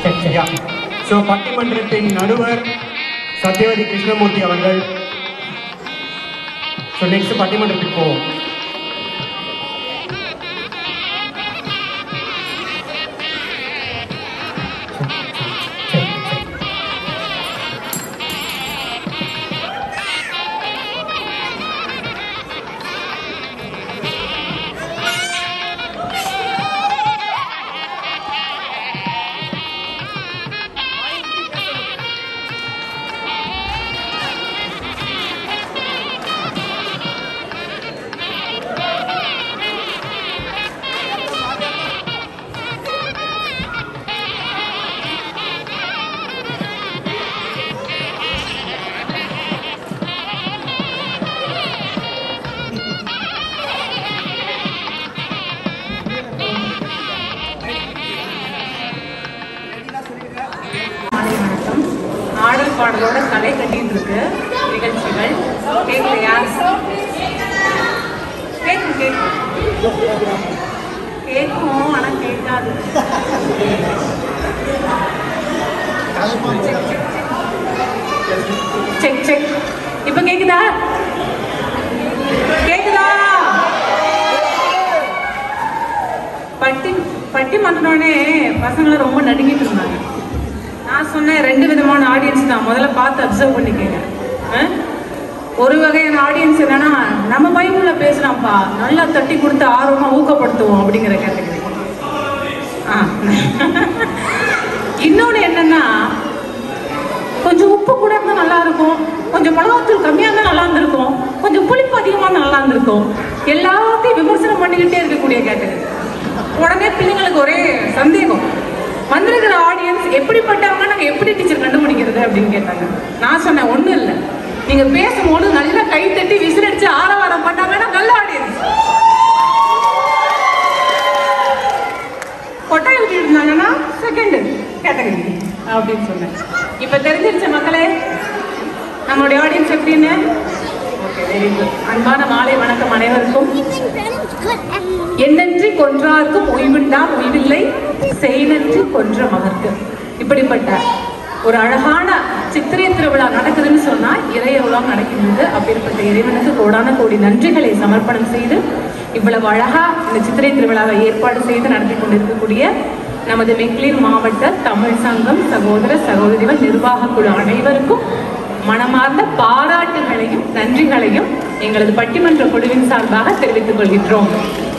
சரி சரி ஸோ பட்டிமன்றத்தின் நடுவர் சத்யவதி கிருஷ்ணமூர்த்தி அவர்கள் ஸோ நெக்ஸ்ட் பட்டிமன்றத்துக்கு போவோம் சரி சரி மாலை வணக்கம் ஆடல் பாடலோட கலை கட்டிட்டு இருக்கு நிகழ்ச்சிகள் கேட்கலையா கேட்கும் கேட்கும் கேட்கும் ஆனா கேட்காது செக் செக் இப்ப கேக்குதா கேக்குதா பட்டி பட்டி மாட்டினோடனே பசங்களை ரொம்ப நடுங்கிட்டு இருந்தாங்க நான் சொன்னேன் ரெண்டு விதமான ஆடியன்ஸ் தான் முதல்ல பார்த்து அப்சர்வ் பண்ணிக்கங்க ஆ? ஒரு வகையான ஆடியன்ஸ் என்னன்னா நம்ம பைபிள்ல பேசலாம்ப்பா நல்லா தட்டி கொடுத்து ஆர்வமா ஊக்கப்படுத்துவோம் அப்படிங்கிற கேட்டகரி ஆ இன்னொன்று என்னன்னா கொஞ்சம் உப்பு கூட இருந்தால் நல்லா இருக்கும் கொஞ்சம் மிளகாத்தூள் கம்மியாக இருந்தால் நல்லா இருந்திருக்கும் கொஞ்சம் புளிப்பு அதிகமாக இருந்தா நல்லா இருந்திருக்கும் எல்லாத்தையும் விமர்சனம் பண்ணிக்கிட்டே இருக்கக்கூடிய கேட்டகரி உடனே பிள்ளைங்களுக்கு ஒரே சந்தேகம் வந்திருக்கிற ஆடியன்ஸ் எப்படிப்பட்டவங்க நாங்கள் எப்படி டீச்சர் கண்டுபிடிக்கிறது அப்படின்னு கேட்டாங்க நான் சொன்னேன் ஒன்றும் இல்லை நீங்கள் பேசும்போது நல்லா கை தட்டி விசில் அடிச்சு ஆரவாரம் பண்ணாங்கன்னா நல்ல ஆடியன்ஸ் கொட்டாய் விட்டு இருந்தாங்கன்னா செகண்ட் கேட்டகரி அப்படின்னு சொன்னேன் இப்போ தெரிஞ்சிருச்ச மக்களே நம்மளுடைய ஆடியன்ஸ் எப்படின்னு ஓகே வெரி குட் அன்பான மாலை வணக்கம் அனைவருக்கும் என்னன்றி கொன்றார்க்கும் உய்வுண்டாம் உய்வில்லை செய்நன்றி கொன்ற மகற்கு இப்படிப்பட்ட ஒரு அழகான சித்திரை திருவிழா நடக்குதுன்னு சொன்னா இறையருளாம் நடக்கின்றது அப்படிப்பட்ட இறைவனுக்கு கோடான கோடி நன்றிகளை சமர்ப்பணம் செய்து இவ்வளவு அழகா இந்த சித்திரை திருவிழாவை ஏற்பாடு செய்து நடத்தி கொண்டிருக்கக்கூடிய நமது மெக்லீர் மாவட்ட தமிழ் சங்கம் சகோதர சகோதரிகள் நிர்வாக குழு அனைவருக்கும் மனமார்ந்த பாராட்டுகளையும் நன்றிகளையும் எங்களது பட்டிமன்ற குழுவின் சார்பாக தெரிவித்துக் கொள்கின்றோம்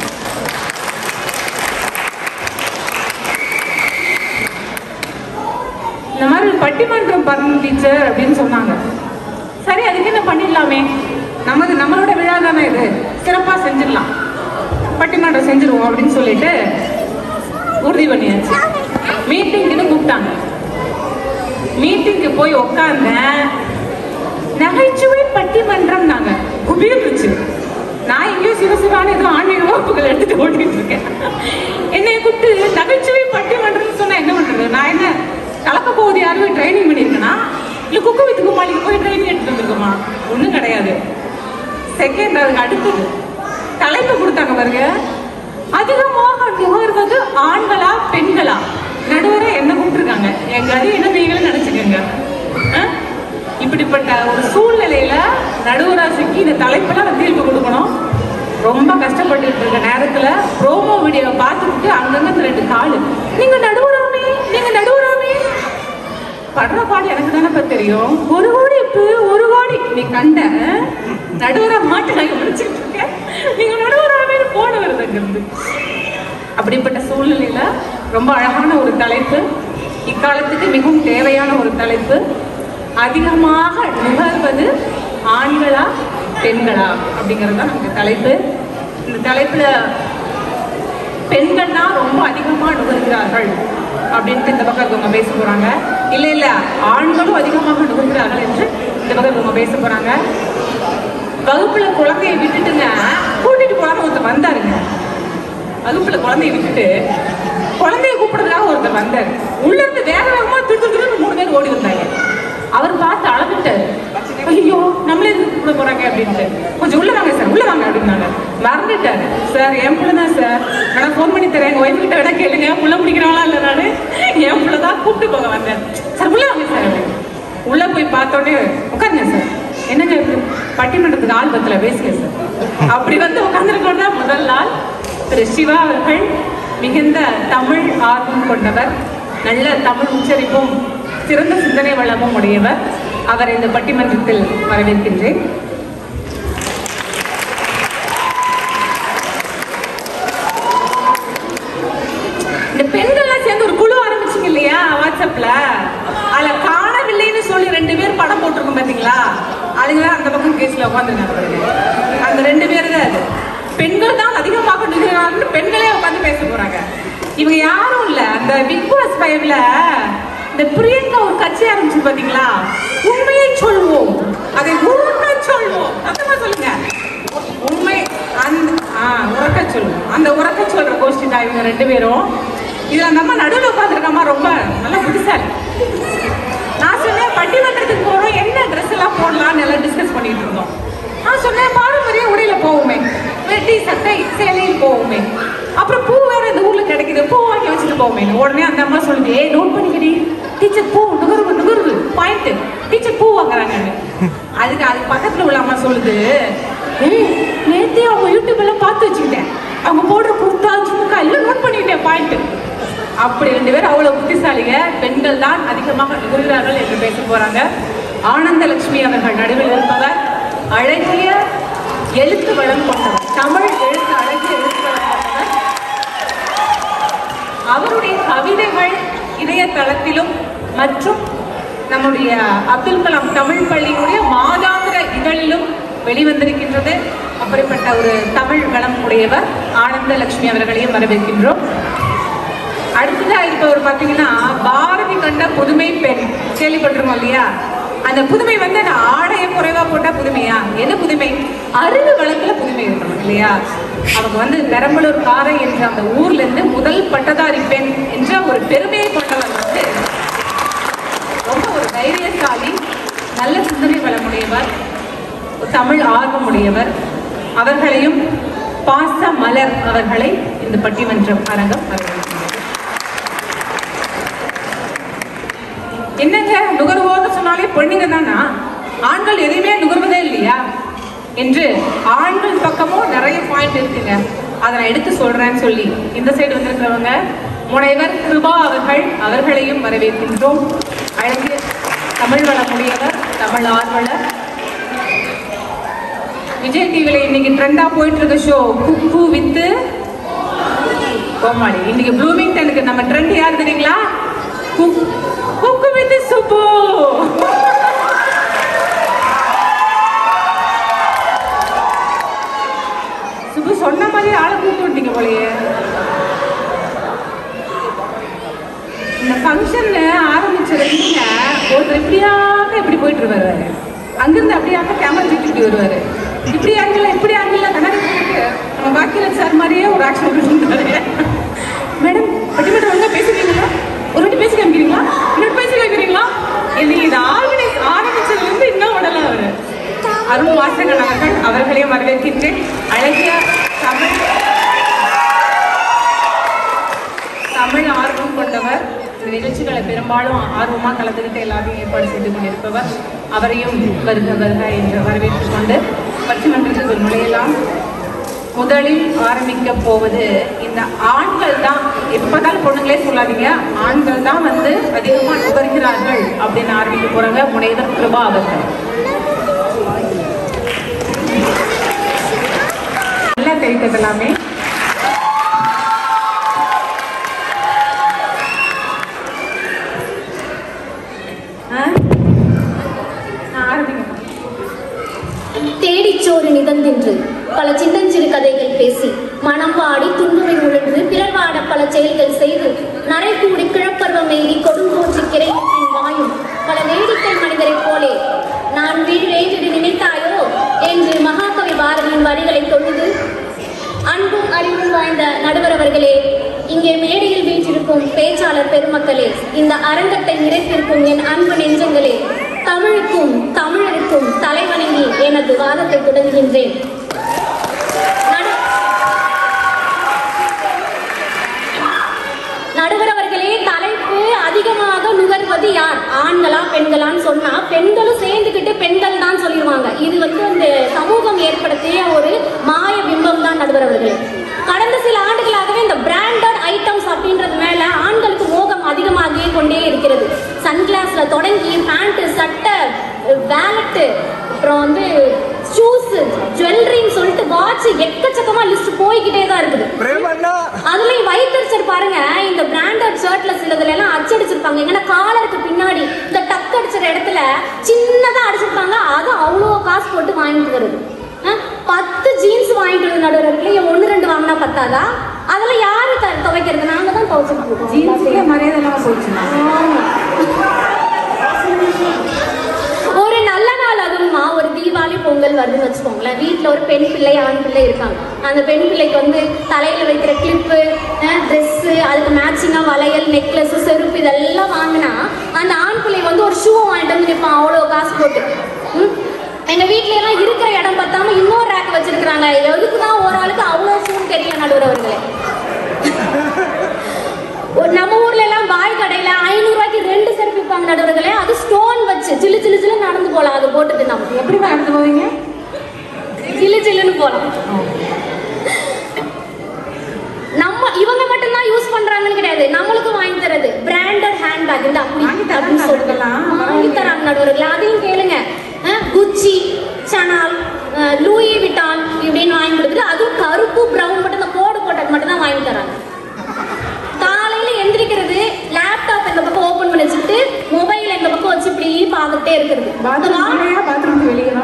இந்த மாதிரி பட்டிமன்றம் பண்ணணும் டீச்சர் அப்படின்னு சொன்னாங்க சரி அதுக்கு என்ன பண்ணிடலாமே நமது நம்மளோட விழா தானே இது சிறப்பாக செஞ்சிடலாம் பட்டிமன்றம் செஞ்சிருவோம் அப்படின்னு சொல்லிட்டு உறுதி பண்ணியாச்சு மீட்டிங்னு கூப்பிட்டாங்க மீட்டிங்க்கு போய் உட்கார்ந்தேன் நகைச்சுவை பட்டிமன்றம் நாங்க குபீர்ந்துச்சு நான் எங்கேயோ சிவசிவான ஏதோ ஆன்மீக வகுப்புகள் எடுத்துட்டு ஓட்டிட்டு இருக்கேன் என்னைய கூப்பிட்டு நகைச்சுவை பட்டிமன்றம்னு சொன்னா என்ன பண்றது நான் என்ன கலக்க போகுது யாருமே ட்ரைனிங் பண்ணியிருக்கேனா இல்ல குக்கு வித்து குமாலிக்கு போய் ட்ரைனிங் எடுத்துட்டு வந்திருக்கோமா ஒண்ணும் கிடையாது செகண்ட் அதுக்கு அடுத்தது தலைப்பு கொடுத்தாங்க பாருங்க அதிகமாக நுகர்வது ஆண்களா பெண்களா நடுவரை என்ன கூப்பிட்டுருக்காங்க எங்க அது என்ன நீங்களும் நினைச்சுக்கோங்க ஆ? இப்படிப்பட்ட ஒரு சூழ்நிலையில நடுவராசிக்கு இந்த தலைப்பெல்லாம் நான் தீர்ப்பு கொடுக்கணும் ரொம்ப கஷ்டப்பட்டுட்டு இருக்க நேரத்துல ப்ரோமோ வீடியோவை பார்த்துட்டு அங்கங்க இந்த ரெண்டு காலு நீங்க நடுவராமே நீங்க நடுவராமே படுற பாடு எனக்கு தானே தெரியும் ஒரு கோடி இப்போ ஒரு கோடி நீ கண்ட நடுவரா மாட்டு நாங்க முடிச்சுட்டு இருக்கேன் நீங்க நடுவராமே போன வருது அங்கிருந்து அப்படிப்பட்ட சூழ்நிலையில ரொம்ப அழகான ஒரு தலைப்பு இக்காலத்துக்கு மிகவும் தேவையான ஒரு தலைப்பு அதிகமாக நுகர்வது ஆண்களா பெண்களா அப்படிங்கிறது தான் நமக்கு தலைப்பு இந்த தலைப்புல பெண்கள் தான் ரொம்ப அதிகமாக நுகர்கிறார்கள் அப்படின்ட்டு இந்த பக்கம் இவங்க பேச போறாங்க இல்ல இல்ல ஆண்களும் அதிகமாக நுகர்கிறார்கள் என்று இந்த பக்கம் இவங்க பேச போறாங்க வகுப்புல குழந்தையை விட்டுட்டுங்க கூட்டிட்டு போறாங்க ஒருத்தர் வந்தாருங்க வகுப்புல குழந்தையை விட்டுட்டு குழந்தைய கூப்பிடுறதுக்காக ஒருத்தர் வந்தாரு உள்ள இருந்து வேக வேகமா திட்டு திட்டு மூணு பேர் ஓடி வந்தாங்க அவர் பார்த்து அழகிட்டாரு ஐயோ நம்மளே இருந்து கூப்பிட போறாங்க அப்படின்ட்டு கொஞ்சம் உள்ள வாங்க சார் உள்ள வாங்க அப்படின்னாங்க மறந்துட்டாரு சார் என் பிள்ளை தான் சார் நான் ஃபோன் பண்ணி தரேன் எங்கள் ஒய்ஃப் கிட்ட வேணா கேளுங்க புள்ள முடிக்கிறாங்களா இல்லை நான் என் பிள்ளை தான் கூப்பிட்டு போக வந்தேன் சார் உள்ள வாங்க சார் அப்படின்னு. உள்ள போய் பார்த்தோன்னே உட்காருங்க சார் என்னங்க இது? பட்டிமன்றத்துக்கு ஆள் பத்துல பேசுங்க சார் அப்படி வந்து உட்காந்துருக்கோம்னா முதல் நாள் திரு சிவா அவர்கள் மிகுந்த தமிழ் ஆர்வம் கொண்டவர் நல்ல தமிழ் உச்சரிப்பும் சிறந்த சிந்தனை வளமும் உடையவர் அவர் இந்த பட்டிமன்றத்தில் வரவேற்கின்றேன் இந்த பெண்கள்லாம் சேர்ந்து ஒரு குழு ஆரம்பிச்சீங்க இல்லையா வாட்ஸ்அப்ல அதுல காணவில்லைன்னு சொல்லி ரெண்டு பேர் படம் போட்டிருக்கோம் பாத்தீங்களா அதுங்க தான் அந்த பக்கம் கேஸ்ல உட்காந்துருக்காங்க பாருங்க அந்த ரெண்டு பேர் தான் அது பெண்கள் தான் அதிகமாக நிகழ்கிறார்கள் பெண்களே உட்காந்து பேச போறாங்க இவங்க யாரும் இல்ல அந்த பிக் பாஸ் ஃபைவ்ல இந்த பிரியங்கா ஒரு கட்சி ஆரம்பிச்சு பாத்தீங்களா உண்மையை சொல்வோம் அதை உண்மை சொல்வோம் சத்தமா சொல்லுங்க உண்மை அந்த ஆ உறக்க சொல்லுவோம் அந்த உறக்க சொல்ற கோஷ்டி தான் இவங்க ரெண்டு பேரும் இதுல நம்ம நடுவில் உட்காந்துருக்கமா ரொம்ப நல்லா புத்திசாலி நான் சொன்னேன் பட்டிமன்றத்துக்கு போறோம் என்ன ட்ரெஸ் எல்லாம் போடலாம்னு எல்லாம் டிஸ்கஸ் பண்ணிட்டு இருந்தோம் நான் சொன்னேன் பாரம்பரிய உடையில போவோமே வெட்டி சட்டை சேலையில் போவோமே அப்புறம் பூ வேற இந்த ஊர்ல கிடைக்குது பூ வாங்கி வச்சுட்டு போவோமே உடனே அந்த அம்மா சொல்லுது ஏய் நோட் பண்ணிக்கடி டீச்சர் பூ நுகர்வு நுகர்வு பாயிண்ட் டீச்சர் பூ வாங்குறாங்க அதுக்கு அதுக்கு பக்கத்துல உள்ள அம்மா சொல்லுது ஏய் நேத்தே அவங்க யூடியூப் எல்லாம் பார்த்து வச்சுக்கிட்டேன் அவங்க போடுற குர்தா ஜுமுக்கா எல்லாம் நோட் பண்ணிட்டேன் பாயிண்ட் அப்படி ரெண்டு பேரும் அவ்வளவு புத்திசாலிங்க பெண்கள் தான் அதிகமாக நுகர்கிறார்கள் என்று பேச போறாங்க ஆனந்த லட்சுமி அவர்கள் நடுவில் இருப்பவர் அழகிய எழுத்து வளம் கொண்டவர் தமிழ் எழுத்து அழகிய எழுத்து வளம் கொண்டவர் அவருடைய கவிதைகள் இணையதளத்திலும் மற்றும் நம்முடைய அப்துல் கலாம் தமிழ் பள்ளியினுடைய மாதாந்திர இதழிலும் வெளிவந்திருக்கின்றது அப்படிப்பட்ட ஒரு தமிழ் வளம் உடையவர் ஆனந்த லட்சுமி அவர்களையும் வரவேற்கின்றோம் அடுத்ததா இருப்பவர் பார்த்தீங்கன்னா பாரதி கண்ட புதுமை பெண் கேள்விப்பட்டிருக்கோம் இல்லையா அந்த புதுமை வந்து அந்த ஆடைய குறைவா போட்டா புதுமையா எது புதுமை அறிவு வளத்துல புதுமை இருக்கணும் இல்லையா அவங்க வந்து பெரம்பலூர் காரை என்ற அந்த ஊர்ல இருந்து முதல் பட்டதாரி பெண் என்ற ஒரு பெருமையை கொண்டவர் வந்து ரொம்ப ஒரு தைரியசாலி நல்ல சிந்தனை வளமுடையவர் ஒரு தமிழ் ஆர்வமுடையவர் அவர்களையும் பாச மலர் அவர்களை இந்த பட்டிமன்றம் அரங்கம் வரவேற்கிறது என்னங்க நுகர்வோர்னு சொன்னாலே பொண்ணுங்க தானா ஆண்கள் எதையுமே நுகர்வதே இல்லையா என்று ஆண்கள் பக்கமும் நிறைய பாயிண்ட் இருக்குங்க அதை நான் எடுத்து சொல்றேன்னு சொல்லி இந்த சைடு வந்திருக்கிறவங்க முனைவர் கிருபா அவர்கள் அவர்களையும் வரவேற்கின்றோம் அழகிய தமிழ் வளமுடையவர் தமிழ் ஆர்வலர் விஜய் டிவில இன்னைக்கு ட்ரெண்டா போயிட்டு இருக்க ஷோ குக்கு வித்து கோமாளி இன்னைக்கு ப்ளூமிங்டனுக்கு நம்ம ட்ரெண்ட் யார் தெரியுங்களா cook- cook with Subbu Subbu சொன்ன மாதிரி ஆளை கூப்பிட்டு விட்டீங்க போலயே இந்த ஃபங்க்ஷன் ஆரம்பிச்சதுங்க ஒருத்தர் இப்படியாக இப்படி போயிட்டு வருவாரு அங்கிருந்து அப்படியாக கேமரா தூக்கிட்டு வருவாரு இப்படி ஆங்கில இப்படி ஆங்கில கண்ணாடி போட்டு நம்ம பாக்கியல சார் மாதிரியே ஒரு ஆக்ஷன் கொடுத்துருந்தாரு மேடம் பட்டிமன்றம் ஒழுங்கா பேசுறீங்களா ஒரு வாட்டி பேசி காமிக்கிறீங்களா இன்னொரு பேசி காமிக்கிறீங்களா இது இது ஆர்கனைஸ் ஆரம்பிச்சதுல இருந்து இன்னும் விடல அவரு அருண் வாசகன் அவர்கள் அவர்களையும் வரவேற்கின்றேன் அழகிய தமிழ் தமிழ் ஆர்வம் கொண்டவர் இந்த நிகழ்ச்சிகளை பெரும்பாலும் ஆர்வமாக கலந்துக்கிட்டு எல்லாத்தையும் ஏற்பாடு செய்து கொண்டிருப்பவர் அவரையும் வருக வருக என்று வரவேற்றுக் கொண்டு பட்டிமன்றத்துக்கு நுழையலாம் முதலில் ஆரம்பிக்க போவது இந்த ஆண்கள் தான் எப்பதான் பொண்ணுங்களே சொல்லாதீங்க ஆண்கள் தான் வந்து அதிகமா நுகர்கிறார்கள் அப்படின்னு ஆரம்பிக்க போறாங்க முனைவர் கிருபா அவர்கள் நல்லா தெரிவித்தது எல்லாமே ஆ? ஆ, ஆரம்பிங்க தேடிச்சோறு நிகழ்ந்தென்று பல சின்னஞ்சிறு கதைகள் பேசி மனம் வாடி துன்பமை உழன்று பிறர் வாட பல செயல்கள் செய்து நரை கூடி கிழப்பருவம் எய்தி கொடுங்கோற்றி கிரையின் வாயும் பல வேடிக்கை மனிதரைப் போலே நான் வீழ்வேன் என்று நினைத்தாயோ என்று மகாகவி பாரதியின் வரிகளை தொழுது அன்பும் அறிவும் வாய்ந்த நடுவர் அவர்களே இங்கே மேடையில் வீற்றிருக்கும் பேச்சாளர் பெருமக்களே இந்த அரங்கத்தை நிறைத்திருக்கும் என் அன்பு நெஞ்சங்களே தமிழுக்கும் தமிழருக்கும் தலைவணங்கி எனது வாதத்தை தொடங்குகின்றேன் நடு- ஜனாதிபதி யார் ஆண்களா பெண்களான்னு சொன்னா பெண்களும் சேர்ந்துக்கிட்டு பெண்கள் தான் சொல்லிடுவாங்க இது வந்து அந்த சமூகம் ஏற்படுத்திய ஒரு மாய பிம்பம் தான் நடுவர் அவர்களே கடந்த சில ஆண்டுகளாகவே இந்த பிராண்டட் ஐட்டம்ஸ் அப்படின்றது மேல ஆண்களுக்கு மோகம் அதிகமாகியே கொண்டே இருக்கிறது சன்கிளாஸ்ல தொடங்கி பேண்ட் சட்டை வேலட்டு அப்புறம் வந்து ஷூஸ் ஜுவல்லரின்னு சொல்லிட்டு வாட்ச் எக்கச்சக்கமா லிஸ்ட் போய்கிட்டே தான் இருக்குது அதுலயும் வைத்தறிச்சர் பாருங்க இந்த பிராண்டட் ஷர்ட்ல சிலதுல எல்லாம் அச்சடிச்சிருப்பாங்க எங்கன்னா காலருக்கு பின்னாடி இந்த டக் அடிச்சிற இடத்துல சின்னதா அடிச்சிருப்பாங்க அது அவ்வளோ காசு போட்டு வாங்கிட்டு வருது அஹ், பத்து ஜீன்ஸ் வாங்கிட்டு வந்து நடுவர்களே என் ஒன்று ரெண்டு வாங்கினா பத்தாதா அதெல்லாம் யாரு த- துவைக்கிறது நாங்க தான் துவைச்சிட்டு இருக்கோம் ஜீன்ஸுக்கே மரியாதை இல்லாம போச்சுன்னா ஒரு நல்ல நாள் அதுவுமா ஒரு தீபாவளி பொங்கல் வருதுன்னு வச்சுக்கோங்களேன் வீட்டில் ஒரு பெண் பிள்ளை ஆண் பிள்ளை இருக்காங்க அந்த பெண் பிள்ளைக்கு வந்து தலையில வைக்கிற கிளிப்பு ட்ரெஸ்ஸு அதுக்கு மேட்சிங்காக வளையல் நெக்லஸ் செருப்பு இதெல்லாம் வாங்கினா அந்த ஆண் பிள்ளை வந்து ஒரு ஷூ வாங்கிட்டு வந்து நிற்பான் அவ்வளோ காசு போட்டு ம்? எங்க வீட்ல எல்லாம் இருக்கிற இடம் பார்த்தாம இன்னொரு ரேக் வச்சிருக்காங்க எதுக்கு தான் ஒரு ஆளுக்கு அவ்வளோ ஷூன்னு தெரியல நடுவர் அவர்களே ஒரு நம்ம ஊர்ல எல்லாம் பாய் கடையில ஐநூறு ரூபாய்க்கு ரெண்டு செருப்பு விற்பாங்க நடுவர்களே அது ஸ்டோன் வச்சு ஜிலு ஜிலு ஜிலு நடந்து போலாம் அது போட்டுட்டு நம்ம எப்படி நடந்து போவீங்க ஜிலு ஜிலுன்னு போலாம் நம்ம இவங்க மட்டும்தான் யூஸ் பண்றாங்கன்னு கிடையாது நம்மளுக்கும் வாங்கி தரது பிராண்டட் ஹேண்ட்பேக் இந்த அப்படி வாங்கி தராங்க அப்படின்னு சொல்லிட்டு அதுக்கெல்லாம். வாங்கி தராங்க நடுவர்களே அதையும் கேளுங்க அஹ், குச்சி சனால் அஹ், லூயி விட்டான் இப்படின்னு வாங்கி கொடுத்துட்டு அதுவும் கருப்பு பிரவுன் மட்டும் இந்த கோடு போட்டது மட்டும் தான் வாங்கி தராங்க காலையில எந்திரிக்கிறது லேப்டாப் இந்த பக்கம் ஓபன் பண்ணி வச்சுட்டு மொபைல் இந்த பக்கம் வச்சு இப்படி பார்த்துட்டே இருக்கிறது பாத்ரூம் உள்ளேயா பாத்ரூம் வெளியவா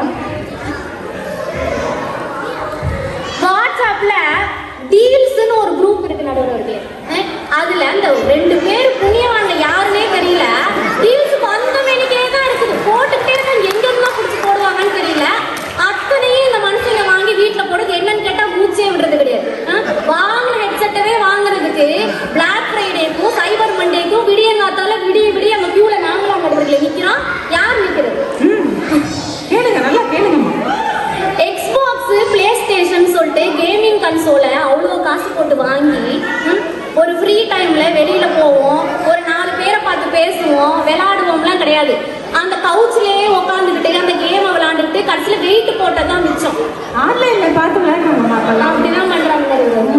வாட்ஸ்அப்ல டீல்ஸ்னு ஒரு குரூப் இருக்கு நடுவர்களே அஹ், அதுல அந்த ரெண்டு பேர் புண்ணியவான்ல யாருன்னே தெரியல டீல்ஸ் வந்த வேணிக்கே தான் இருக்குது போட்டுக்கிட்டே இருக்காங்க எங்க இருந்தா புடிச்சு போடுவாங்கன்னு தெரியல அத்தனையும் இந்த மனுஷங்க வாங்கி வீட்டுல போடுறது என்னன்னு கேட்டா மூச்சே விடுறது கிடையாது அஹ், வாங்கின ஹெட்செட்டவே வாங்குறதுக்கு பிளாக் ஃப்ரைடேக்கும் சைபர் மண்டேக்கும் விடியங்காத்தால விடிய விடிய நம்ம கியூல நாங்களாம் நடுவர்களே நிக்கிறோம் யார் நிக்கிறது ம் கேளுங்க நல்லா கேளுங்கம்மா எக்ஸ்பாக்ஸ் பிளே ஸ்டேஷன் சொல்லிட்டு கேமிங் கன்சோலை அவ்வளோ காசு போட்டு வாங்கி ம், ஒரு ஃப்ரீ டைம்ல வெளியில போவோம் ஒரு நாலு பேரை பார்த்து பேசுவோம் விளையாடுவோம்லாம் கிடையாது அந்த கவுச்சிலேயே உட்காந்துக்கிட்டு அந்த கேமை விளையாண்டுட்டு கடைசியில் வெயிட் போட்டது தான் மிச்சம் ஆன்லைன்ல பார்த்து விளையாடுறாங்கம்மா அப்பெல்லாம் அப்படிதான் பண்றாங்க இவங்க.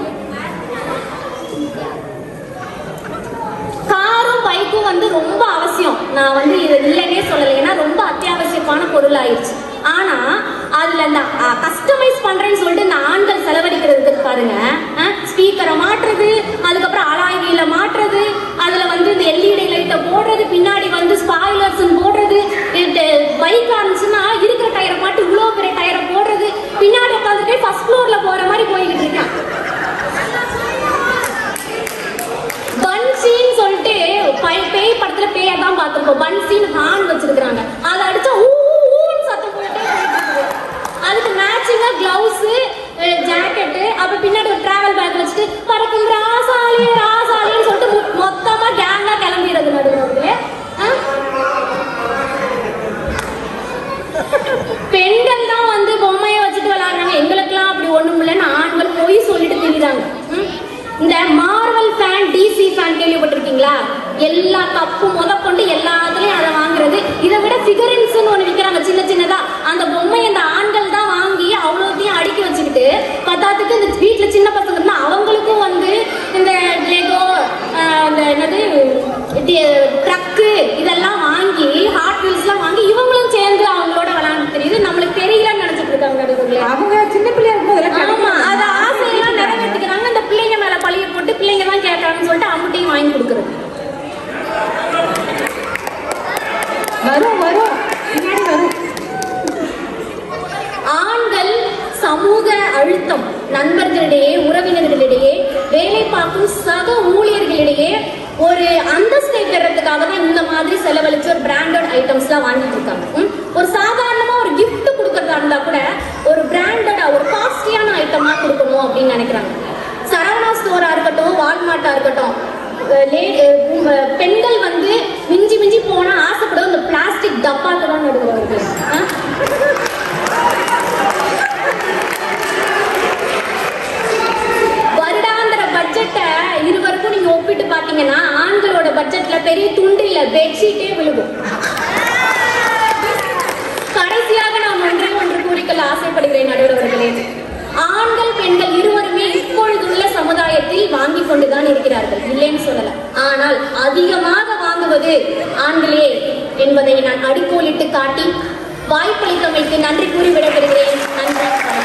காரும் பைக்கும் வந்து ரொம்ப அவசியம் நான் வந்து இது இல்லைன்னே சொல்லலை ஏன்னா ரொம்ப அத்தியாவசியமான பொருள் ஆயிடுச்சு ஆனா அதுல இந்த கஸ்டமைஸ் பண்றேன்னு சொல்லிட்டு இந்த ஆண்கள் செலவழிக்கிறதுக்கு பாருங்க ஸ்பீக்கரை மாற்றுறது அதுக்கப்புறம் அலாய்வியில மாற்றுறது அதுல வந்து இந்த எல்இடி லைட்டை போடுறது பின்னாடி வந்து ஸ்பாய்லர்ஸ் போடுறது பைக் இருந்துச்சுன்னா இருக்கிற டயரை மாட்டி இவ்வளோ பெரிய டயரை போடுறது பின்னாடி உட்காந்துட்டு ஃபர்ஸ்ட் ஃப்ளோர்ல போற மாதிரி போய்கிட்டு இருக்கான் பன்சின்னு சொல்லிட்டு பை- பேய் படத்துல பேயை தான் பார்த்திருப்போம் பன்சின்னு ஹார்ன் வச்சிருக்காங்க அதை அடிச்சா ஊ ஊ, ஊன்னு சத்தம் போயிட்டே போயிட்டு இருக்குது. அதுக்கு மேட்சிங்கா கிளவுஸ் ஜாக்கெட்டு அப்புறம் பின்னாடி ஒரு டிராவல் பேக் வச்சுட்டு பறக்கும் ராசாலி ராசாலின்னு சொல்லிட்டு மொ- மொத்தமா கேங்கா கிளம்பிடுறது நடுவுல பெண்கள் தான் வந்து பொம்மையை வச்சுட்டு விளையாடுறாங்க எங்களுக்கெல்லாம் அப்படி ஒண்ணும் இல்லைன்னு ஆண்கள் பொய் சொல்லிட்டு திரிறாங்க ம்? இந்த மார்வல் ஃபேன் டிசி ஃபேன் கேள்விப்பட்டிருக்கீங்களா எல்லா கப்பு முதற்கொண்டு எல்லாத்துலயும் அதை வாங்குறது இதை விட ஃபிகரின்ஸ்னு ஒண்ணு விற்கிறாங்க சின்ன சின்னதா அந்த பொம்மை இந்த ஆண்கள் தான் வாங்கி அவ்வளோத்தையும் அடுக்கி வச்சுக்கிட்டு பத்தாத்துக்கு இந்த வீட்டுல சின்ன பசங்க இருந்தா அவங்களுக்கும் வந்து இந்த லெகோ இந்த என்னது ட்ரக்கு இதெல்லாம் வாங்கி ஹாட் வீல்ஸ்லாம் வாங்கி இவங்களும் சேர்ந்து அவங்களோட விளையாண்டு தெரியுது நம்மளுக்கு தெரியலன்னு நினைச்சிட்டு இருக்காங்க நடுவர்களே அவங்க சின்ன பிள்ளையா இருக்கும்போது இதெல்லாம் ஆமா கிடைக்கும். அத ஆசையெல்லாம் நிறைவேற்றிக்கிறாங்க அந்த பிள்ளைங்க மேல பழிய போட்டு பிள்ளைங்க தான் கேட்கறாங்கன்னு சொல்லிட்டு அம்முட்டையும் வாங்கி கொடுக்குறது வரும் வரும் பின்னாடி வரும் ஆண்கள் சமூக அழுத்தம் நண்பர்களிடையே உறவினர்களிடையே வேலை பார்க்கும் சக ஊழியர்களிடையே ஒரு அந்தஸ்தை பெறதுக்காக தான் இந்த மாதிரி செலவழிச்சு ஒரு பிராண்டட் ஐட்டம்ஸ்லாம் வாங்கிட்டு இருக்காங்க ம்? ஒரு சாதாரணமா ஒரு gift கொடுக்கறதா இருந்தா கூட ஒரு பிராண்டடா ஒரு காஸ்ட்லியான ஐட்டமா கொடுக்கணும் அப்படின்னு நினைக்கிறாங்க சரவணா ஸ்டோரா இருக்கட்டும் வால்மார்ட்டா இருக்கட்டும் அஹ் லே- அஹ் உம், அஹ் பெண்கள் வந்து மிஞ்சி மிஞ்சி போனா ஆசைப்படும் இந்த பிளாஸ்டிக் டப்பாக்கு தான் நடுவார்கள் வருடாந்திர பட்ஜெட்டை இருவருக்கும் நீங்க ஒப்பிட்டு பாத்தீங்கன்னா ஆண்களோட பட்ஜெட்ல பெரிய துண்டு இல்ல கொண்டுதான் இருக்கிறார்கள் இல்லைன்னு சொல்லல ஆனால் அதிகமாக வாங்குவது ஆண்களே என்பதை நான் அடிக்கோலிட்டு காட்டி வாய்ப்பளித்தமைக்கு நன்றி கூறி விடைபெறுகிறேன் நன்றி வணக்கம்.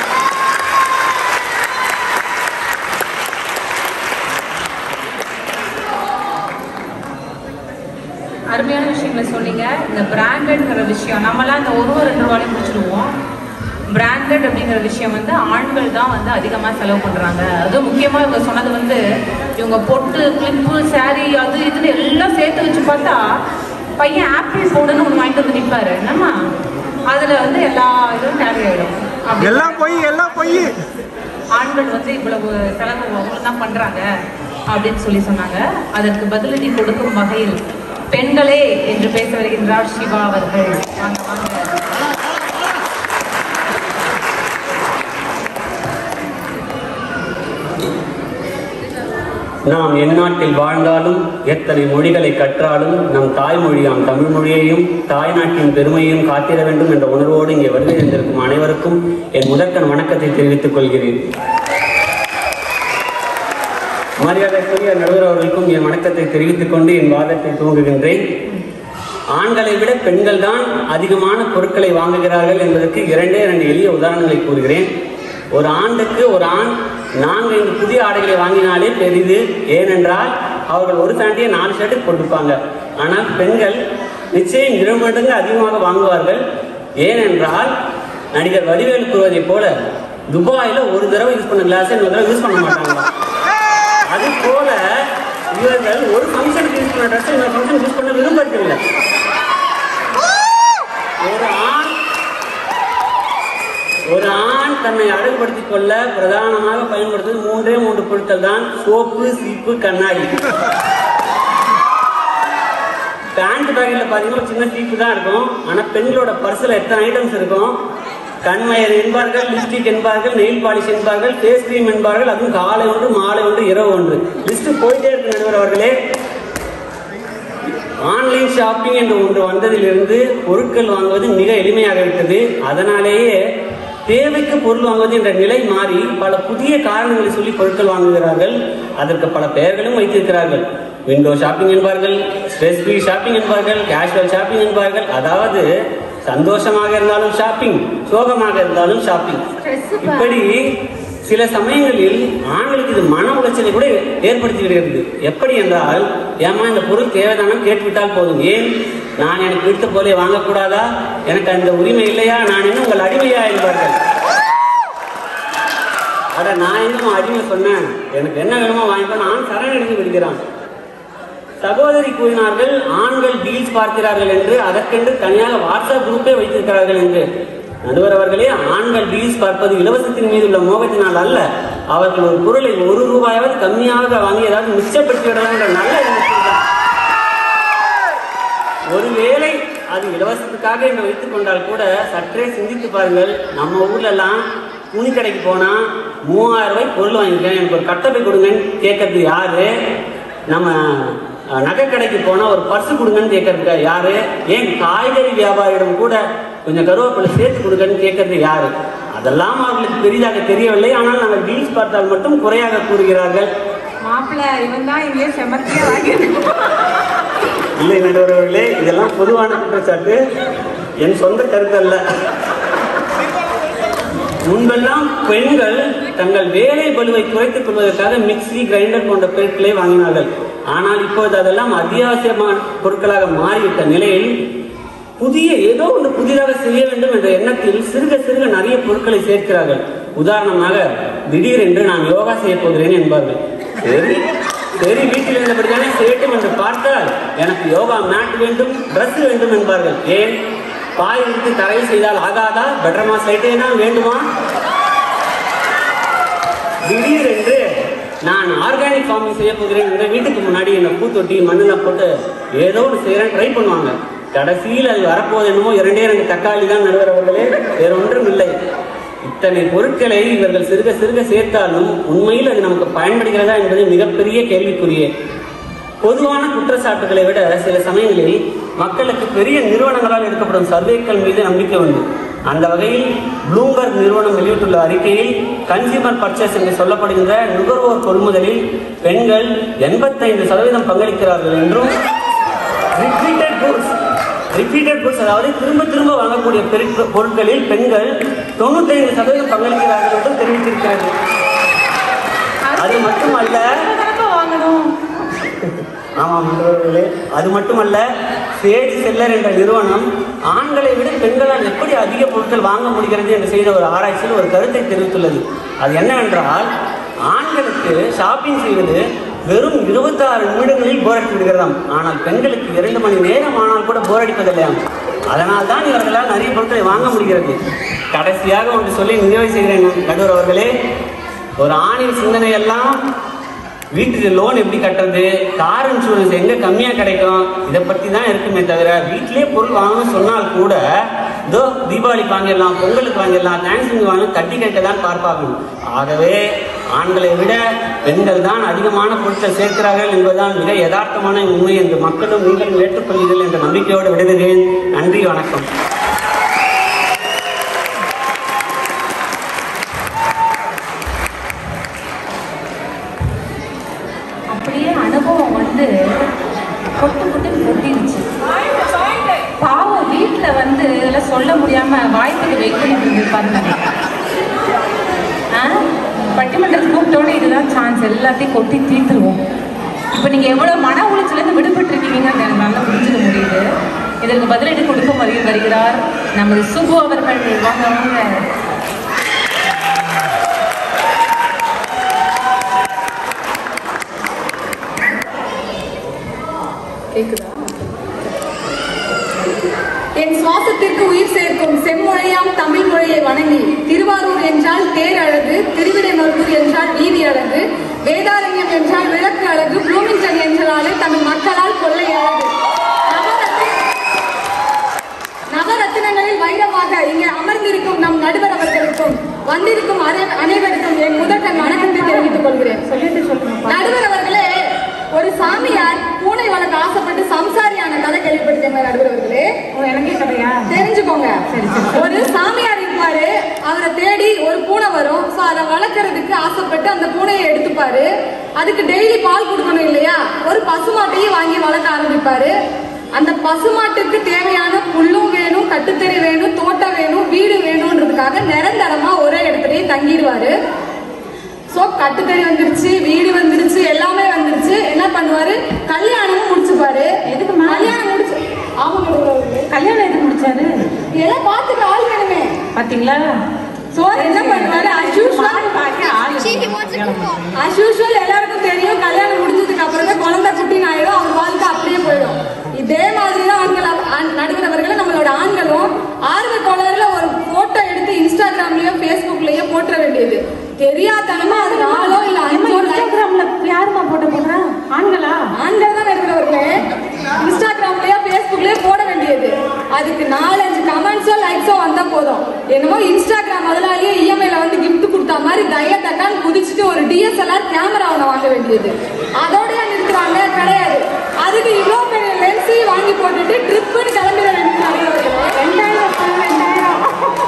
அருமையான விஷயங்களை சொன்னீங்க இந்த பிராண்டட்ங்கிற விஷயம் நம்மலாம் இந்த ஒரு ரெண்டு ரூபாயும் முடிச்சிடுவோம் பிராண்டட் அப்படிங்கிற விஷயம் வந்து ஆண்கள் தான் வந்து அதிகமாக செலவு பண்ணுறாங்க அதுவும் முக்கியமாக இவங்க சொன்னது வந்து இவங்க பொட்டு கிளிப்பு saree அது இதுன்னு எல்லாம் சேர்த்து வச்சு பார்த்தா பையன் ஆப்பிள் பவுடர்னு ஒன்று வாங்கிட்டு வந்து நிற்பாரு என்னம்மா அதில் வந்து எல்லா இதுவும் டேலி ஆகிடும் எல்லாம் பொய் எல்லாம் பொய் ஆண்கள் வந்து இவ்வளவு செலவு அவங்களும் தான் பண்றாங்க அப்படின்னு சொல்லி சொன்னாங்க அதற்கு பதிலடி கொடுக்கும் வகையில் பெண்களே என்று பேச வருகின்றார் சிவா அவர்கள் வாங்க வாங்க நாம் எந்நாட்டில் வாழ்ந்தாலும் எத்தனை மொழிகளை கற்றாலும் நம் தாய்மொழியாம் தமிழ் மொழியையும் தாய்நாட்டின் பெருமையையும் காத்திட வேண்டும் என்ற உணர்வோடு இங்கே வருகை இருந்திருக்கும் அனைவருக்கும் என் முதற்கண் வணக்கத்தை தெரிவித்துக் கொள்கிறேன் மரியாதைக்குரிய நடுவர் அவர்களுக்கும் என் வணக்கத்தை தெரிவித்துக் கொண்டு என் வாதத்தை துவங்குகின்றேன் ஆண்களை விட பெண்கள் தான் அதிகமான பொருட்களை வாங்குகிறார்கள் என்பதற்கு இரண்டே இரண்டு எளிய உதாரணங்களை கூறுகிறேன் ஒரு ஆண்டுக்கு ஒரு ஆண் நான்கு ஐந்து புதிய ஆடைகளை வாங்கினாலே பெரிது ஏனென்றால் அவர்கள் ஒரு சாண்டியை நாலு ஷர்ட்டுக்கு போட்டுப்பாங்க ஆனால் பெண்கள் நிச்சயம் இரு மடங்கு அதிகமாக வாங்குவார்கள் ஏனென்றால் நடிகர் வடிவேல் கூறுவதைப் போல துபாயில ஒரு தடவை யூஸ் பண்ண கிளாஸ் இன்னொரு தடவை யூஸ் பண்ண மாட்டாங்க அது போல இவர்கள் ஒரு ஃபங்க்ஷனுக்கு யூஸ் பண்ண ட்ரெஸ் இன்னொரு ஃபங்க்ஷன் யூஸ் பண்ண விரும்பவில்லை ஒரு ஆண் ஒரு ஆண் தன்னை அழகுபடுத்திக் கொள்ள பிரதானமாக பயன்படுத்துவது மூன்றே மூன்று பொருட்கள் தான் சோப்பு சீப்பு கண்ணாடி பேண்ட் பேக்கில் பார்த்தீங்கன்னா ஒரு சின்ன சீப்பு தான் இருக்கும் ஆனால் பெண்களோட பர்ஸில் எத்தனை ஐட்டம்ஸ் இருக்கும் கண்மயர் என்பார்கள் லிப்ஸ்டிக் என்பார்கள் நெயில் பாலிஷ் என்பார்கள் ஃபேஸ் கிரீம் என்பார்கள் அதுவும் காலை ஒன்று மாலை ஒன்று இரவு ஒன்று லிஸ்ட் போயிட்டே இருக்கு நடுவர் அவர்களே ஆன்லைன் ஷாப்பிங் என்று ஒன்று வந்ததிலிருந்து பொருட்கள் வாங்குவது மிக எளிமையாகிவிட்டது அதனாலேயே தேவைக்கு பொருள் வாங்குவது என்ற நிலை மாறி பல புதிய காரணங்களை சொல்லி பொருட்கள் வாங்குகிறார்கள் அதற்கு பல பெயர்களும் வைத்திருக்கிறார்கள் விண்டோ ஷாப்பிங் என்பார்கள் ஸ்ட்ரெஸ் ஃப்ரீ ஷாப்பிங் என்பார்கள் கேஷுவல் ஷாப்பிங் என்பார்கள் அதாவது சந்தோஷமாக இருந்தாலும் ஷாப்பிங் சோகமாக இருந்தாலும் ஷாப்பிங் இப்படி சில சமயங்களில் ஆண்களுக்கு இது மன உளைச்சலை கூட ஏற்படுத்தி விடுகிறது எப்படி என்றால் ஏமா இந்த பொருள் தேவைதானம் கேட்டுவிட்டால் போதும் ஏன் நான் எனக்கு பிடித்த போலே வாங்கக்கூடாதா எனக்கு அந்த உரிமை இல்லையா நான் என்ன உங்கள் அடிமையா என்பார்கள் அட நான் என்னமோ அடிமை சொன்னேன் எனக்கு என்ன வேணுமோ வாங்கிக்கோ நான் சரணடைந்து விடுகிறான் சகோதரி கூறினார்கள் ஆண்கள் டீல்ஸ் பார்க்கிறார்கள் என்று அதற்கென்று தனியாக வாட்ஸ்அப் குரூப்பே வைத்திருக்கிறார்கள் என்று நடுவர் அவர்களே ஆண்கள் டீல்ஸ் பார்ப்பது இலவசத்தின் மீது உள்ள மோகத்தினால் அல்ல அவர்கள் ஒரு பொருளை ஒரு ரூபாயாவது கம்மியாக வாங்கி ஏதாவது மிச்சப்படுத்தி விடலாம் என்ற நல்ல எண்ணத்தில் தான். ஒருவேளை அது இலவசத்துக்காக என்று வைத்துக் கொண்டால் கூட சற்றே சிந்தித்து பாருங்கள் நம்ம ஊர்ல எல்லாம் துணி கடைக்கு போனா மூவாயிரம் ரூபாய் பொருள் வாங்கிக்கிறேன் எனக்கு ஒரு கட்டப்பை கொடுங்கன்னு கேட்கறது யாரு நம்ம அஹ், நகை கடைக்கு போனா ஒரு பர்ஸ் கொடுங்கன்னு கேட்கறது யாரு ஏன் காய்கறி வியாபாரியிடம் கூட கொஞ்சம் கருவேப்பிலை சேர்த்து கொடுங்கன்னு கேட்கறது யாரு அதெல்லாம் அவர்களுக்கு பெரிதாக தெரியவில்லை ஆனால் நாங்கள் டீல்ஸ் பார்த்தால் மட்டும் குறையாக கூறுகிறார்கள் மாப்பிள்ளை இவன் தான் இங்கே செமத்தியா வாங்கியிருக்கோம் இல்லை நடுவர்களே இதெல்லாம் பொதுவான குற்றச்சாட்டு என் சொந்த கருத்து அல்ல முன்பெல்லாம் பெண்கள் தங்கள் வேலை பளுவை குறைத்துக் கொள்வதற்காக மிக்ஸி கிரைண்டர் போன்ற பொருட்களை வாங்கினார்கள் ஆனால் இப்போது அதெல்லாம் அத்தியாவசியமான பொருட்களாக மாறிவிட்ட நிலையில் புதிய ஏதோ ஒன்று புதிதாக செய்ய வேண்டும் என்ற எண்ணத்தில் சிறுக சிறுக நிறைய பொருட்களை சேர்க்கிறார்கள் உதாரணமாக திடீரென்று நான் யோகா செய்ய போகிறேன் என்பார்கள் சரி சரி வீட்டில் இருந்தபடிதானே செய்யட்டும் என்று பார்த்தால் எனக்கு யோகா மேட் வேண்டும் ட்ரெஸ் வேண்டும் என்பார்கள் ஏன் பாய் விரித்து தரையில் செய்தால் ஆகாதா பெட்டர்மா சைட்டே தான் வேண்டுமா திடீரென்று நான் ஆர்கானிக் ஃபார்மிங் செய்ய போகிறேன் என்ற வீட்டுக்கு முன்னாடி என்ன பூத்தொட்டி மண்ணில் போட்டு ஏதோ ஒன்று செய்கிறேன் ட்ரை பண்ணுவாங்க கடைசியில் அது வரப்போது என்னமோ இரண்டே ரெண்டு தக்காளி தான் நடுவர் அவர்களே வேற ஒன்றும் இல்லை இத்தனை பொருட்களை இவர்கள் சிறுக சிறுக சேர்த்தாலும் உண்மையில் அது நமக்கு பயன்படுகிறதா என்பது மிகப்பெரிய கேள்விக்குறியே பொதுவான குற்றச்சாட்டுகளை விட சில சமயங்களில் மக்களுக்கு பெரிய நிறுவனங்களால் எடுக்கப்படும் சர்வேக்கள் மீது நம்பிக்கை உண்டு அந்த வகையில் ப்ளூம்பர்க் நிறுவனம் வெளியிட்டுள்ள அறிக்கையில் கன்சியூமர் பர்ச்சேஸ் என்று சொல்லப்படுகின்ற நுகர்வோர் கொள்முதலில் பெண்கள் எண்பத்தைந்து சதவீதம் பங்களிக்கிறார்கள் என்றும் ரிப்பீட்டட் குட்ஸ் ரிப்பீட்டட் குட்ஸ் அதாவது திரும்ப திரும்ப வாங்கக்கூடிய பெருக்க- பொருட்களில் பெண்கள் தொண்ணூத்தைந்து சதவீதம் பங்களிக்கிறார்கள் என்றும் தெரிவித்திருக்கிறது அது மட்டுமல்ல தானப்பா வாங்கணும் ஆமாம் நண்பர்களே அது மட்டுமல்ல சேஜ் செல்லர் என்ற நிறுவனம் ஆண்களை விட பெண்களால் எப்படி அதிக பொருட்கள் வாங்க முடிகிறது என்று செய்த ஒரு ஆராய்ச்சியில் ஒரு கருத்தை தெரிவித்துள்ளது அது என்னவென்றால் ஆண்களுக்கு ஷாப்பிங் செய்வது வெறும் இருபத்தாறு நிமிடங்களில் போர் அடித்து விடுகிறதாம் ஆனால் பெண்களுக்கு இரண்டு மணி நேரம் ஆனால் கூட போர் அடிப்பதில்லையாம் அதனால் தான் இவர்களால் நிறைய பொருட்களை வாங்க முடிகிறது கடைசியாக ஒன்று சொல்லி நிறைவு செய்கிறேன் நடுவர் அவர்களே ஒரு ஆணின் சிந்தனை எல்லாம் வீட்டுக்கு லோன் எப்படி கட்டுறது கார் இன்சூரன்ஸ் எங்க கம்மியா கிடைக்கும் இதை பத்தி தான் இருக்குமே தவிர வீட்டிலேயே பொருள் வாங்கணும்னு சொன்னால் கூட இதோ தீபாவளிக்கு வாங்கிடலாம் பொங்கலுக்கு வாங்கிடலாம் தேங்க்ஸ்கிவிங் வாங்க கட்டி கேட்க தான் பார்ப்பாங்க ஆகவே ஆண்களை விட பெண்கள் தான் அதிகமான பொருட்கள் சேர்க்கிறார்கள் என்பதுதான் மிக யதார்த்தமான உண்மை என்று மக்களும் நீங்களும் ஏற்றுக்கொள்கிறீர்கள் என்ற நம்பிக்கையோடு விடுகிறேன் நன்றி வணக்கம் அப்படியே அனுபவம் வந்து கொட்டு கொட்டு கொட்டிருச்சு பாவம் வீட்டுல வந்து இதெல்லாம் சொல்ல முடியாம வாய்ப்புக்கு வெயிட் பண்ணிட்டு இருந்திருப்பாருங்க ஆ? பட்டிமன்றத்துக்கு கூப்பிட்டோட இதுதான் சான்ஸ் எல்லாத்தையும் கொட்டி தீர்த்துருவோம் இப்போ நீங்க எவ்வளவு மன உளைச்சலேருந்து விடுபட்டிருக்கீங்கன்னு எனக்கு நல்லா புரிஞ்சுக்க முடியுது இதற்கு பதிலடி கொடுக்க வரு- வருகிறார் நமது சுபு அவர்கள் வாங்க வாங்க கேக்குதா என் சுவாசத்திற்கு உயிர் சேர்க்கும் செம்மொழியாம் தமிழ் மொழியை வணங்கி திருவாரூர் என்றால் தேர் அழகு திருவிடைமருதூர் என்றால் வீதி அழகு வேதாரண்யம் என்றால் விளக்கு அழகு ப்ளூமிங்டன் என்றாலே தமிழ் மக்களால் கொள்ளை அழகு நவரத்தின- நவரத்தினங்களில் வைரமாக இங்கே அமர்ந்திருக்கும் நம் நடுவர் அவர்களுக்கும் வந்திருக்கும் அனை- அனைவருக்கும் என் முதற்கண் வணக்கத்தை தெரிவித்துக் கொள்கிறேன் சொல்லிட்டு சொல்லுங்க நடுவர் அவர்களே ஒரு சாமியார் பூனை வளர்க்க ஆசைப்பட்டு சம்சாரியான கதை கேள்விப்பட்டிருக்கேன் நடுவர் அவர்களே ஓ எனக்கே கதையா தெரிஞ்சுக்கோங்க சரி, சரி. ஒரு சாமியார் இருப்பாரு அவரை தேடி ஒரு பூனை வரும் சோ அதை வளர்க்கறதுக்கு ஆசைப்பட்டு அந்த பூனையை எடுத்துப்பாரு அதுக்கு டெய்லி பால் கொடுக்கணும் இல்லையா ஒரு பசுமாட்டையும் வாங்கி வளர்க்க ஆரம்பிப்பாரு அந்த பசுமாட்டுக்கு தேவையான புல்லும் வேணும் கட்டுத்தறி வேணும் தோட்டம் வேணும் வீடு வேணும்ன்றதுக்காக நிரந்தரமா ஒரே இடத்துலயே தங்கிடுவாரு சோ கட்டுத்தறி வந்துருச்சு வீடு வந்துருச்சு எல்லாமே வந்துருச்சு என்ன பண்ணுவாரு கல்யாணமும் முடிச்சுப்பாரு எதுக்கும்மா? கல்யாணம் முடிச்சு ஆமா நடுவர் அவர்களே. கல்யாணம் எதுக்கு முடிச்சாரு எல்லாம் பார்த்துக்க ஆள் வேணுமே பாத்தீங்களா சோ என்ன பண்ணுவாரு as usual மாடு பார்க்க ஆள் வேணும். as usual எல்லாருக்கும் தெரியும் கல்யாணம் முடிஞ்சதுக்கு அப்புறமே குழந்தை குட்டின்னு ஆயிடும் அவங்க வாழ்க்கை அப்படியே போயிடும் இதே மாதிரி தான் ஆண்கள் ஆண்- நடுவர் அவர்களும் நம்மளோட ஆண்களும் ஆர்வ கோளாறுல ஒரு போட்டோ எடுத்து இன்ஸ்டாகிராம்லயோ ஃபேஸ்புக்லயோ போட்டுற வேண்டியது தெரியாதனமா அது நாளோ இல்ல அம்மா, அஞ்சோ like இன்ஸ்டாகிராம்ல யாரும்மா போட்டோ போடுறா ஆண்களா ஆண்கள் தான் இருக்கிறவர்களே இன்ஸ்டாகிராம்லயோ ஃபேஸ்புக்லயோ போட வேண்டியது அதுக்கு நாலஞ்சு கமெண்ட்ஸோ லைக்ஸோ வந்தா போதும் என்னமோ இன்ஸ்டாகிராம் முதலாளியே இஎம்ஐல வந்து gift கொடுத்த மாதிரி தய தட்டான்னு குதிச்சுட்டு ஒரு டிஎஸ்எல்ஆர் கேமரா ஒன்று வாங்க வேண்டியது அதோடய நிறுத்துறாங்க கிடையாது அதுக்கு இவ்வளோ பெரிய லென்ஸையும் வாங்கி போட்டுட்டு ட்ரிப்புன்னு கிளம்பிட வேண்டியது ரெண்டாயிரம் ரெண்டாயிரம்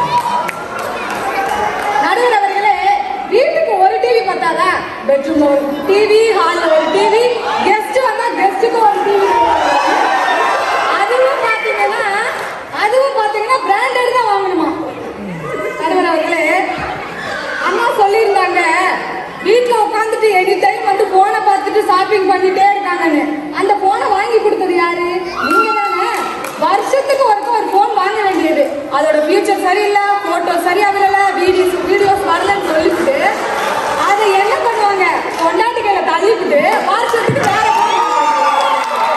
நடுவர் அவர்களே வீட்டுக்கு ஒரு டிவி பார்த்தாதா பெட்ரூம் ஒரு டிவி ஹால்ல ஒரு டிவி கெஸ்ட் வந்தா கெஸ்ட்டுக்கு ஒரு டிவி அதுவும் பாத்தீங்கன்னா அதுவும் பாத்தீங்கன்னா பிராண்டட் தான் வாங்கணுமா நடுவர் அவர்களே அம்மா சொல்லியிருந்தாங்க வீட்ல உட்காந்துட்டு எனி டைம் வந்து போனை பார்த்துட்டு ஷாப்பிங் பண்ணிட்டே இருக்காங்கன்னு அந்த போனை வாங்கி கொடுத்தது யாரு நீங்க தானே வருஷத்துக்கு ஒருக்க ஒரு போன் வாங்க வேண்டியது அதோட ஃபியூச்சர் சரியில்லை போட்டோ சரியா வரல வீடியோஸ் வீடியோஸ் வரலன்னு சொல்லிட்டு அதை என்ன பண்ணுவாங்க கொண்டாட்டிகளை தள்ளிவிட்டு வருஷத்துக்கு வேற phone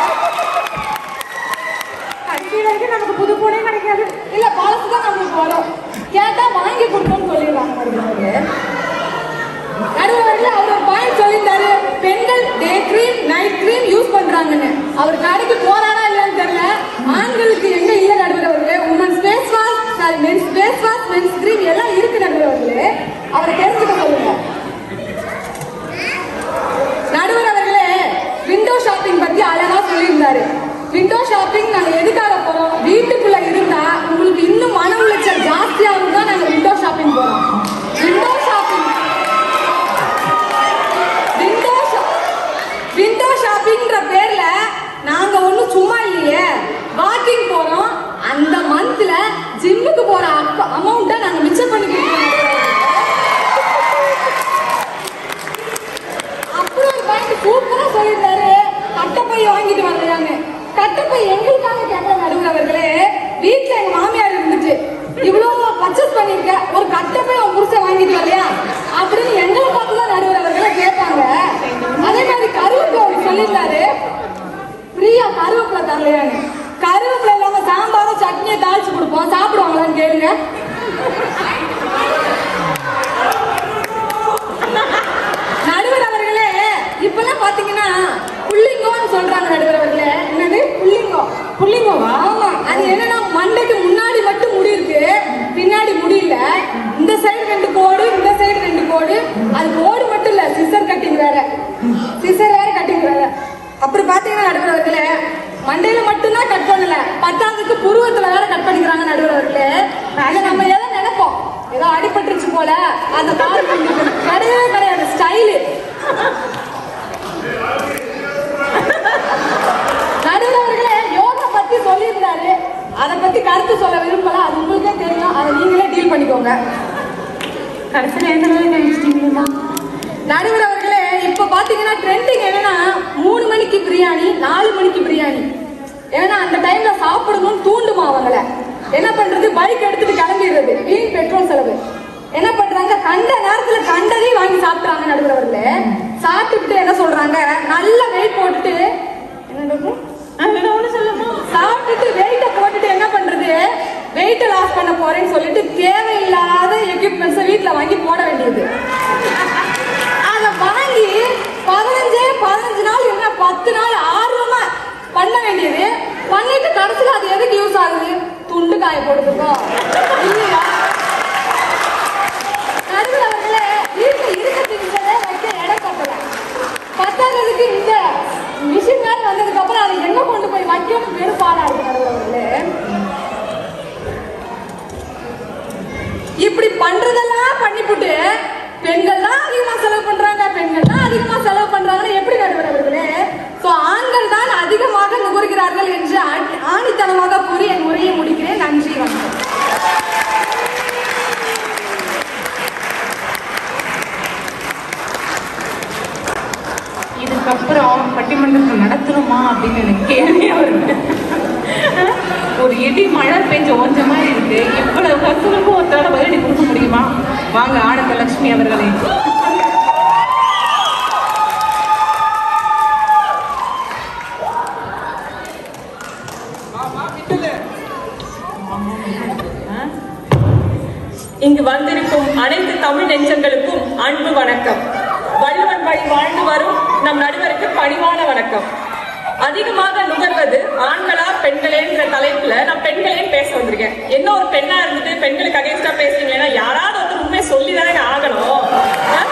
கடைசி வரைக்கும் நமக்கு புது போனே கிடைக்காது இல்ல பழசு தான் நம்மளுக்கு வரும் கேட்டா வாங்கி கொடுப்போம்னு சொல்லிடுவாங்க நடுவர்களே நடுவர்களே அவர் ஒரு பாயிண்ட் சொல்லியிருந்தாரு பெண்கள் day cream night cream use பண்றாங்கன்னு அவர் கடைக்கு போறாரா இல்லைன்னு தெரியல ஆண்களுக்கு எங்க இல்ல நடுவர்களே woman face wash sorry men's face wash men's cream எல்லாம் இருக்கு நடுவர்களே அவரை தெரிஞ்சுக்க சொல்லுங்க நடுவர் அவர்களே விண்டோ ஷாப்பிங் பத்தி அழகா சொல்லியிருந்தாரு விண்டோ ஷாப்பிங் நாங்க எதுக்காக போறோம் வீட்டுக்குள்ள இருந்தா உங்களுக்கு இன்னும் மன உளைச்சல் ஜாஸ்தி சிசர் வேற கட்டிக்கிறாங்க அப்படி பாத்தீங்கன்னா நடுவர்களே மண்டையில மட்டும்தான் கட் பண்ணல பத்தாவதுக்கு புருவத்துல வேற கட் பண்ணிக்கிறாங்க நடுவர்களே இதை நம்ம எதை நினைப்போம் ஏதோ அடிபட்டுருச்சு போல அந்த கால் கிடையவே கிடையாது ஸ்டைலு நடுவர்களே யோகா பத்தி சொல்லியிருந்தாரு அதை பத்தி கருத்து சொல்ல விரும்பல அது உங்களுக்கே தெரியும் அதை நீங்களே டீல் பண்ணிக்கோங்க கடைசியில் என்ன வேலை கழிச்சிட்டீங்களா நடுவர் அவர்களே இப்ப பாத்தீங்கன்னா ட்ரெண்டிங் என்னன்னா மூணு மணிக்கு பிரியாணி நாலு மணிக்கு பிரியாணி ஏன்னா அந்த டைம்ல சாப்பிடணும்னு தூண்டுமா அவங்கள என்ன பண்றது பைக் எடுத்துட்டு கிளம்பிடுறது வீண் பெட்ரோல் செலவு என்ன பண்றாங்க கண்ட நேரத்துல கண்டதையும் வாங்கி சாப்பிடுறாங்க நடுவர் அவர்களே சாப்பிட்டுட்டு என்ன சொல்றாங்க நல்லா வெயிட் போட்டுட்டு என்ன டாக்டர்? ஒன்று சொல்லுமா சாப்பிட்டுட்டு வெயிட்ட போட்டுட்டு என்ன பண்றது வெயிட்ட லாஸ் பண்ண போறேன்னு சொல்லிட்டு தேவையில்லாத எக்யூப்மெண்ட்ஸை வீட்ல வாங்கி போட வேண்டியது அத வாங்கி பதினஞ்சு பதினஞ்சு நாள் என்ன பத்து நாள் ஆர்வமா பண்ண வேண்டியது பண்ணிட்டு கடைசியில் அது எதுக்கு யூஸ் ஆகுது துண்டு காய போடுறதுக்கோ இல்லையா நடுவில் அவர்களே வீட்டுல இருக்கிறதுக்கு வைக்க இடம் பத்தல பத்தாததுக்கு இந்த மிஷின் வேற வந்ததுக்கு அப்புறம் அதை எங்க கொண்டு போய் வைக்கணும் பெரும்பாடா இருக்கு நடுவில் அவர்களே இப்படி பண்றதெல்லாம் பண்ணிப்புட்டு பெண்கள் தான் அதிகமா செலவு பண்றாங்க பெண்கள் தான் அதிகமா செலவு பண்றாங்கன்னு எப்படி நடுவர் அவர்களே சோ ஆண்கள் தான் அதிகமாக நுகர்கிறார்கள் என்று ஆணி- ஆணித்தனமாக கூறி என் உரையை முடிக்கிறேன் நன்றி வணக்கம் இதுக்கப்புறம் பட்டிமன்றத்தை நடத்தணுமா அப்படின்னு எனக்கு கேள்வியா வருது ஒரு இடி மழை பெஞ்ச ஓஞ்ச மாதிரி இருக்கு இவ்வளவு கருத்துகளுக்கும் ஒருத்தரால பதிலடி கொடுக்க முடியுமா வாங்க ஆனந்த லட்சுமி அவர்களே இங்கு வந்திருக்கும் அனைத்து தமிழ் நெஞ்சங்களுக்கும் அன்பு வணக்கம் வள்ளுவன் வழி வாழ்ந்து வரும் நம் நடுவருக்கு பணிவான வணக்கம் அதிகமாக நுகர்வது ஆண்களா பெண்களே என்ற தலைப்புல நான் பெண்களே பேச வந்திருக்கேன் என்ன ஒரு பெண்ணா இருந்துட்டு பெண்களுக்கு அகேன்ஸ்டா பேசுறீங்களா யாராவது ஒருத்தர் உண்மையை சொல்லி தானே ஆகணும் ஆ?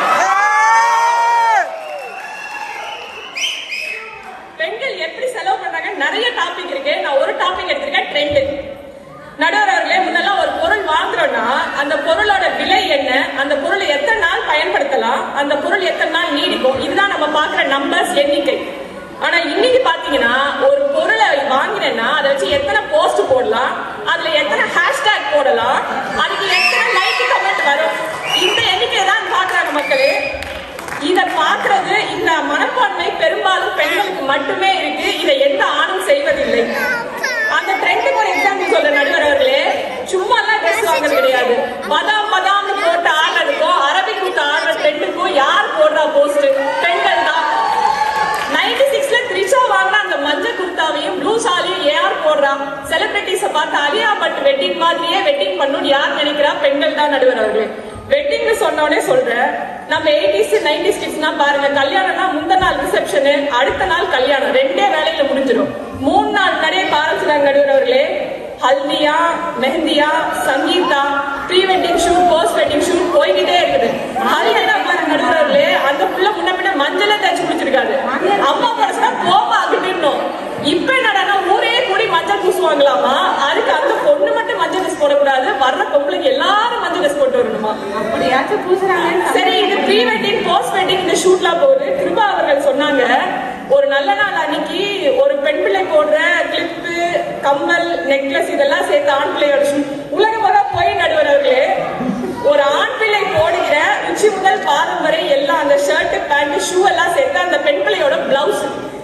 பெண்கள் எப்படி செலவு பண்றாங்க நிறைய டாபிக் இருக்கு நான் ஒரு டாபிக் எடுத்திருக்கேன் ட்ரெண்ட் நடுவர் அவர்களே முன்னெல்லாம் ஒரு பொருள் வாங்குறோம்னா அந்த பொருளோட விலை என்ன அந்த பொருளை எத்தனை நாள் பயன்படுத்தலாம் அந்த பொருள் எத்தனை நாள் நீடிக்கும் இதுதான் நம்ம பாக்குற நம்பர்ஸ் எண்ணிக்கை ஆனா இன்னைக்கு பாத்தீங்கன்னா ஒரு பொருளை வாங்கினேன்னா அதை வச்சு எத்தனை போஸ்ட் போடலாம் அதுல எத்தனை ஹேஷ்டேக் போடலாம் அதுக்கு எத்தனை லைக் கமெண்ட் வரும் இந்த எண்ணிக்கை தான் பாக்குறாங்க மக்களே இத பாக்குறது இந்த மனப்பான்மை பெரும்பாலும் பெண்களுக்கு மட்டுமே இருக்கு இதை எந்த ஆணும் செய்வதில்லை அந்த ட்ரெண்டுக்கு ஒரு எக்ஸாம்பிள் சொல்ற நடுவர் அவர்களே சும்மா எல்லாம் ட்ரெஸ் வாங்குறது கிடையாது மதாம் மதாம்னு போட்டு ஆடுறதுக்கும் அரபிக் குத்து ஆடுற ட்ரெண்டுக்கும் யார் போடுறா போஸ்ட் பெண்கள் தான் நைன்டி சிக்ஸ்ல த்ரிஷா வாங்கின அந்த மஞ்சள் குர்தாவையும் ப்ளூ சாலியும் யார் போடுறா செலிபிரிட்டிஸ பார்த்து அலியா பட் வெட்டிங் மாதிரியே வெட்டிங் பண்ணணும்னு யார் நினைக்கிறா பெண்கள் தான் நடுவர் அவர்களே வெட்டிங்னு சொன்னோடனே சொல்றேன் நம்ம எயிட்டிஸ் நைன்டிஸ் கிட்ஸ்னா பாருங்க கல்யாணம்னா முந்த நாள் ரிசப்ஷனு அடுத்த நாள் கல்யாணம் ரெண்டே வேலையில முடிஞ்சிடும் மூணு நாள் நிறைய ஆரம்பிச்சிட்டாங்க நடுவர் அவர்களே ஹல்தியா மெஹந்தியா சங்கீதா pre wedding shoot post wedding shoot போய்கிட்டே இருக்குது ஹல்தியா பாருங்க நடுவர் அவர்களே அந்த புள்ள முன்ன பின்ன மஞ்சளே தேய்ச்சி குடிச்சிருக்காது அம்மா படச்சுனா கோபம் ஆகிட்டுனோம் இப்ப என்னடா ஊரே கூடி மஞ்சள் பூசுவாங்களாமா அதுக்கு அந்த பொண்ணு மட்டும் மஞ்சள் ட்ரெஸ் போடக்கூடாது வர்ற பொம்பளைங்க எல்லாரும் மஞ்சள் ட்ரெஸ் போட்டு வரணுமா அப்படியாச்சும் பூசுறாங்க சரி இது ப்ரீ வெட்டிங் போஸ்ட் வெட்டிங் இந்த ஷூட்லாம் போகுது கிருபா அவர்கள் சொன்னாங்க ஒரு நல்ல நாள் அன்னைக்கு ஒரு பெண் பிள்ளை போடுற கிளிப்பு கம்மல் நெக்லஸ் இதெல்லாம் சேர்த்து ஆண் பிள்ளையோட ஷூட் உலகமாக போய் நடுவர் அவர்களே ஒரு ஆண் பிள்ளை போடுகிற உச்சி முதல் பாதம் வரை எல்லாம் அந்த ஷர்ட் பேண்ட் ஷூ எல்லாம் சேர்த்து அந்த பெண் பிள்ளையோட பிளவுஸ்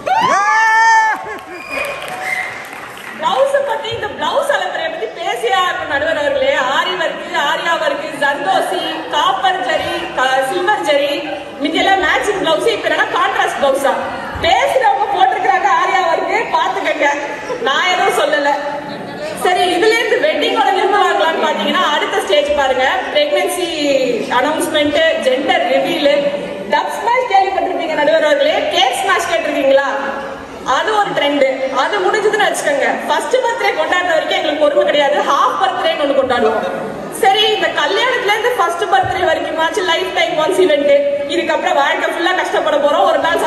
பிளவுஸ் பத்தி இந்த பிளவுஸ் அலப்பறைய பத்தி பேசியா இருக்கும் நடுவர் அவர்களே ஆரி ஒர்க்கு ஆரியா work zardozi copper zari silver zari மிச்செல்லாம் மேட்சிங் பிளவுஸ் இப்ப என்னன்னா கான்ட்ராஸ்ட் பிளவுஸா பேசுறவங்க போட்டிருக்கிறாங்க ஆரியா ஒர்க்கு பாத்துக்கங்க நான் எதுவும் சொல்லல சரி இதுல இருந்து வெட்டிங்கோட விரும்ப வாங்கலாம்னு பாத்தீங்கன்னா அடுத்த ஸ்டேஜ் பாருங்க pregnancy announcement gender reveal Dubsmash கேள்விப்பட்டிருப்பீங்க நடுவர் அவர்களே கேக் ஸ்மாஷ் கேட்டிருக்கீங்களா அது ஒரு ட்ரெண்ட் அது முடிஞ்சதுன்னு வச்சுக்கோங்க ஃபர்ஸ்ட் பர்த்டே கொண்டாடுற வரைக்கும் எங்களுக்கு பொறுமை கிடையாது ஹாஃப் பர்த்டேன்னு ஒன்று கொண்டாடுவோம் சரி இந்த கல்யாணத்துல இருந்து ஃபர்ஸ்ட் பர்த்டே வரைக்குமாச்சு லைஃப் டைம் ஒன்ஸ் இவெண்ட் இதுக்கப்புறம் வாழ்க்கை ஃபுல்லா கஷ்டப்பட போறோம் ஒரு நாள்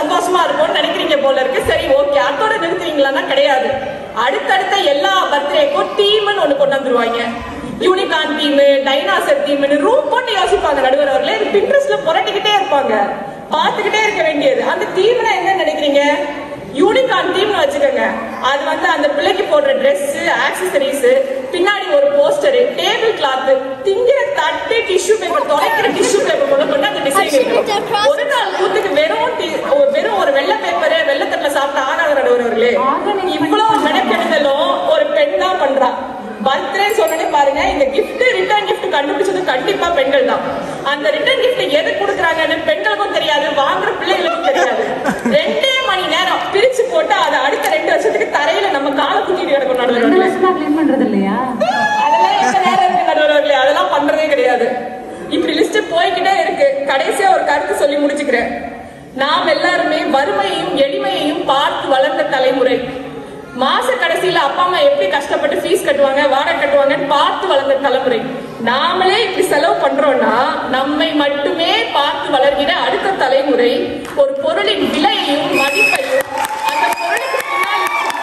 தீம்னு ரூம் போட்டு யோசிப்பாங்க நடுவர் அவர்களே இது பின்ட்ரெஸ்ட்ல புரட்டிக்கிட்டே இருப்பாங்க பார்த்துக்கிட்டே இருக்க வேண்டியது அந்த தீம்னா என்ன நினைக்கிறீங்க யூனிகார்ன் தீம்னு வச்சுக்கோங்க அது வந்து அந்த பிள்ளைக்கு போடுற Dress ஆக்சசரிஸ் பின்னாடி ஒரு போஸ்டர் டேபிள் கிளாத் திங்கிற தட்டு டிஷ்யூ பேப்பர் தொலைக்கிற டிஷ்யூ பேப்பர் முதல் கொண்டு அந்த டிசைன் இருக்கும் ஒரு நாள் கூத்துக்கு வெறும் டி- ஒரு- வெறும் ஒரு வெள்ளை பேப்பர் வெள்ளத்தட்டுல சாப்பிட்ட ஆகாத நடுவர்களே இவ்வளவு மெனக்கெடுதலும் ஒரு பெண் தான் பண்றா பர்த்டே சொன்னனே பாருங்க இந்த gift ரிட்டர்ன் gift கண்டுபிடிச்சது கண்டிப்பா பெண்கள் தான் அந்த ரிட்டர்ன் gift எது கொடுக்குறாங்கன்னு பெண்களுக்கும் தெரியாது வாங்குற பிள்ளைகளுக்கும் தெரியாது ரெண்டே மணி நேரம் பிரிச்சு போட்டு அதை அடுத்த ரெண்டு வருஷத்துக்கு தரையில நம்ம காலை குத்திட்டு கிடக்கும் ரெண்டு நடுவர்களே வருஷமா க்ளீன் பண்றது இல்லையா அதெல்லாம் எந்த நேரம் இருக்கு நடுவர்களே அதெல்லாம் பண்றதே கிடையாது இப்படி லிஸ்ட் போய்கிட்டே இருக்கு கடைசியா ஒரு கருத்து சொல்லி முடிச்சுக்கிறேன் நாம் எல்லாருமே வறுமையையும் எளிமையையும் பார்த்து வளர்ந்த தலைமுறை மாச கடைசியில அப்பா அம்மா எப்படி கஷ்டப்பட்டு ஃபீஸ் கட்டுவாங்க வாடகை கட்டுவாங்கன்னு பார்த்து வளர்ந்த தலைமுறை நாமளே இப்படி செலவு பண்றோம்னா நம்மை மட்டுமே பார்த்து வளர்கிற அடுத்த தலைமுறை ஒரு பொருளின் விலையையும் மதிப்பையும் அந்த பொருளுக்கு பின்னால்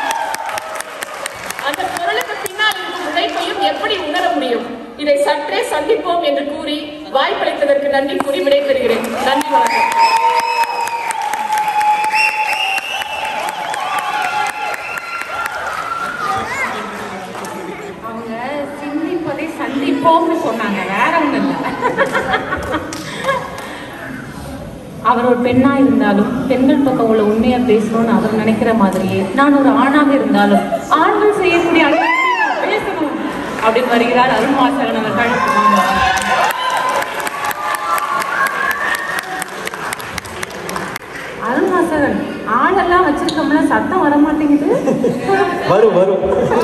அந்த பொருளுக்கு பின்னால் இருக்கும் உழைப்பையும் எப்படி உணர முடியும் இதை சற்றே சந்திப்போம் என்று கூறி வாய்ப்பளித்ததற்கு நன்றி கூறி விடைபெறுகிறேன் நன்றி வணக்கம் அவங்க சிந்திப்பதை சந்திப்போம்னு சொன்னாங்க வேற ஒண்ணு இல்ல அவர் ஒரு பெண்ணா இருந்தாலும் பெண்கள் பக்கம் உள்ள உண்மையா பேசணும்னு அவர் நினைக்கிற மாதிரியே நான் ஒரு ஆணாக இருந்தாலும் ஆண்கள் செய்யக்கூடிய அனைத்தையும் நான் பேசணும் அப்படின்னு வருகிறார் அருண்வாசகன் அவர்கள் வாங்க. அருண்வாசகன் ஆளெல்லாம் வச்சிருக்கோம்ல சத்தம் வர மாட்டேங்குது வரும் வரும்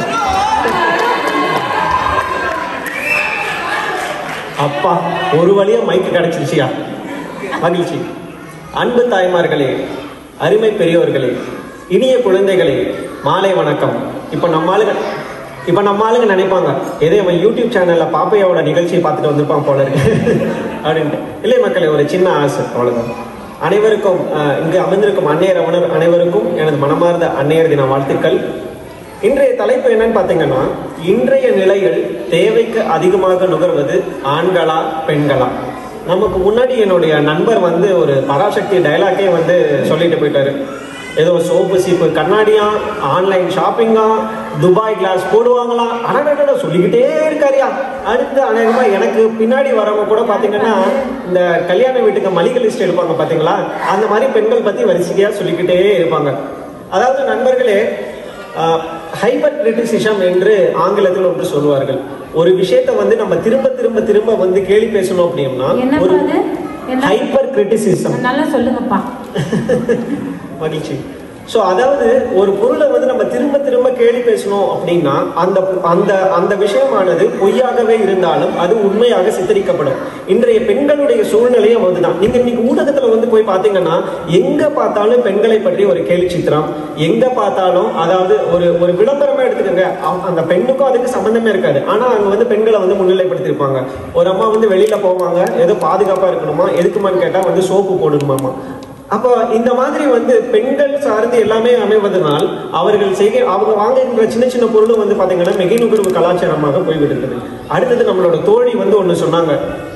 அப்பா ஒரு வழியா மைக்கு கிடைச்சிருச்சியா மகிழ்ச்சி அன்பு தாய்மார்களே அருமை பெரியோர்களே இனிய குழந்தைகளே மாலை வணக்கம் இப்போ நம்ம ஆளுங்க இப்போ நம்ம ஆளுங்க நினைப்பாங்க ஏதோ அவன் யூடியூப் சேனல்ல பாப்பையாவோட நிகழ்ச்சியை பார்த்துட்டு வந்திருப்பான் போல இருக்கு அப்படின்ட்டு இல்லை மக்களே ஒரு சின்ன ஆசை அவ்வளவுதான் அனைவருக்கும் அஹ், இங்கு அமர்ந்திருக்கும் அன்னையர் அவனர் அனைவருக்கும் எனது மனமார்ந்த அன்னையர் தின வாழ்த்துக்கள் இன்றைய தலைப்பு என்னன்னு பார்த்தீங்கன்னா இன்றைய நிலையில் தேவைக்கு அதிகமாக நுகர்வது ஆண்களா பெண்களா நமக்கு முன்னாடி என்னுடைய நண்பர் வந்து ஒரு பராசக்தி டைலாக்கே வந்து சொல்லிட்டு போயிட்டாரு ஏதோ சோப்பு சீப்பு கண்ணாடியா ஆன்லைன் ஷாப்பிங்கா துபாய் கிளாஸ் போடுவாங்களாம் அடடட சொல்லிக்கிட்டே இருக்காரியா அடுத்து அநேகமா எனக்கு பின்னாடி வரவங்க கூட பாத்தீங்கன்னா இந்த கல்யாண வீட்டுக்கு மளிகை லிஸ்ட் எடுப்பாங்க பாத்தீங்களா அந்த மாதிரி பெண்கள் பத்தி வரிசையா சொல்லிக்கிட்டே இருப்பாங்க அதாவது நண்பர்களே ஹைபர் கிரிட்டிசிசம் என்று ஆங்கிலத்தில் ஒன்று சொல்லுவார்கள் ஒரு விஷயத்தை வந்து நம்ம திரும்ப திரும்ப திரும்ப வந்து கேலி பேசணும் அப்படின்னா என்னப்பா ஒரு அது? என்ன? ஹைப்பர் கிரிட்டிசிசம் நல்லா சொல்லுங்கப்பா மகிழ்ச்சி ஸோ அதாவது ஒரு பொருளை வந்து நம்ம திரும்ப திரும்ப கேலி பேசணும் அப்படின்னா அந்த அந்த அந்த விஷயமானது பொய்யாகவே இருந்தாலும் அது உண்மையாக சித்தரிக்கப்படும் இன்றைய பெண்களுடைய சூழ்நிலையும் அதுதான் நீங்க இன்னைக்கு ஊடகத்துல வந்து போய் பாத்தீங்கன்னா எங்க பார்த்தாலும் பெண்களை பற்றி ஒரு கேலி சித்திரம் எங்க பார்த்தாலும் அதாவது ஒரு ஒரு விளம்பரமா எடுத்துக்கோங்க அவ- அந்த பெண்ணுக்கும் அதுக்கு சம்பந்தமே இருக்காது ஆனா அங்க வந்து பெண்களை வந்து முன்னிலைப்படுத்தியிருப்பாங்க ஒரு அம்மா வந்து வெளியில போவாங்க ஏதோ பாதுகாப்பா இருக்கணுமா எதுக்குமான்னு கேட்டா வந்து சோப்பு போடணுமாமா அப்போ இந்த மாதிரி வந்து பெண்கள் சார்ந்து எல்லாமே அமைவதனால் அவர்கள் செய்க அவங்க வாங்குகின்ற சின்ன சின்ன பொருளும் வந்து பாத்தீங்கன்னா மிகை நுகர்வு கலாச்சாரமாக போய்விட்டு இருக்குது அடுத்தது நம்மளோட தோழி வந்து ஒண்ணு சொன்னாங்க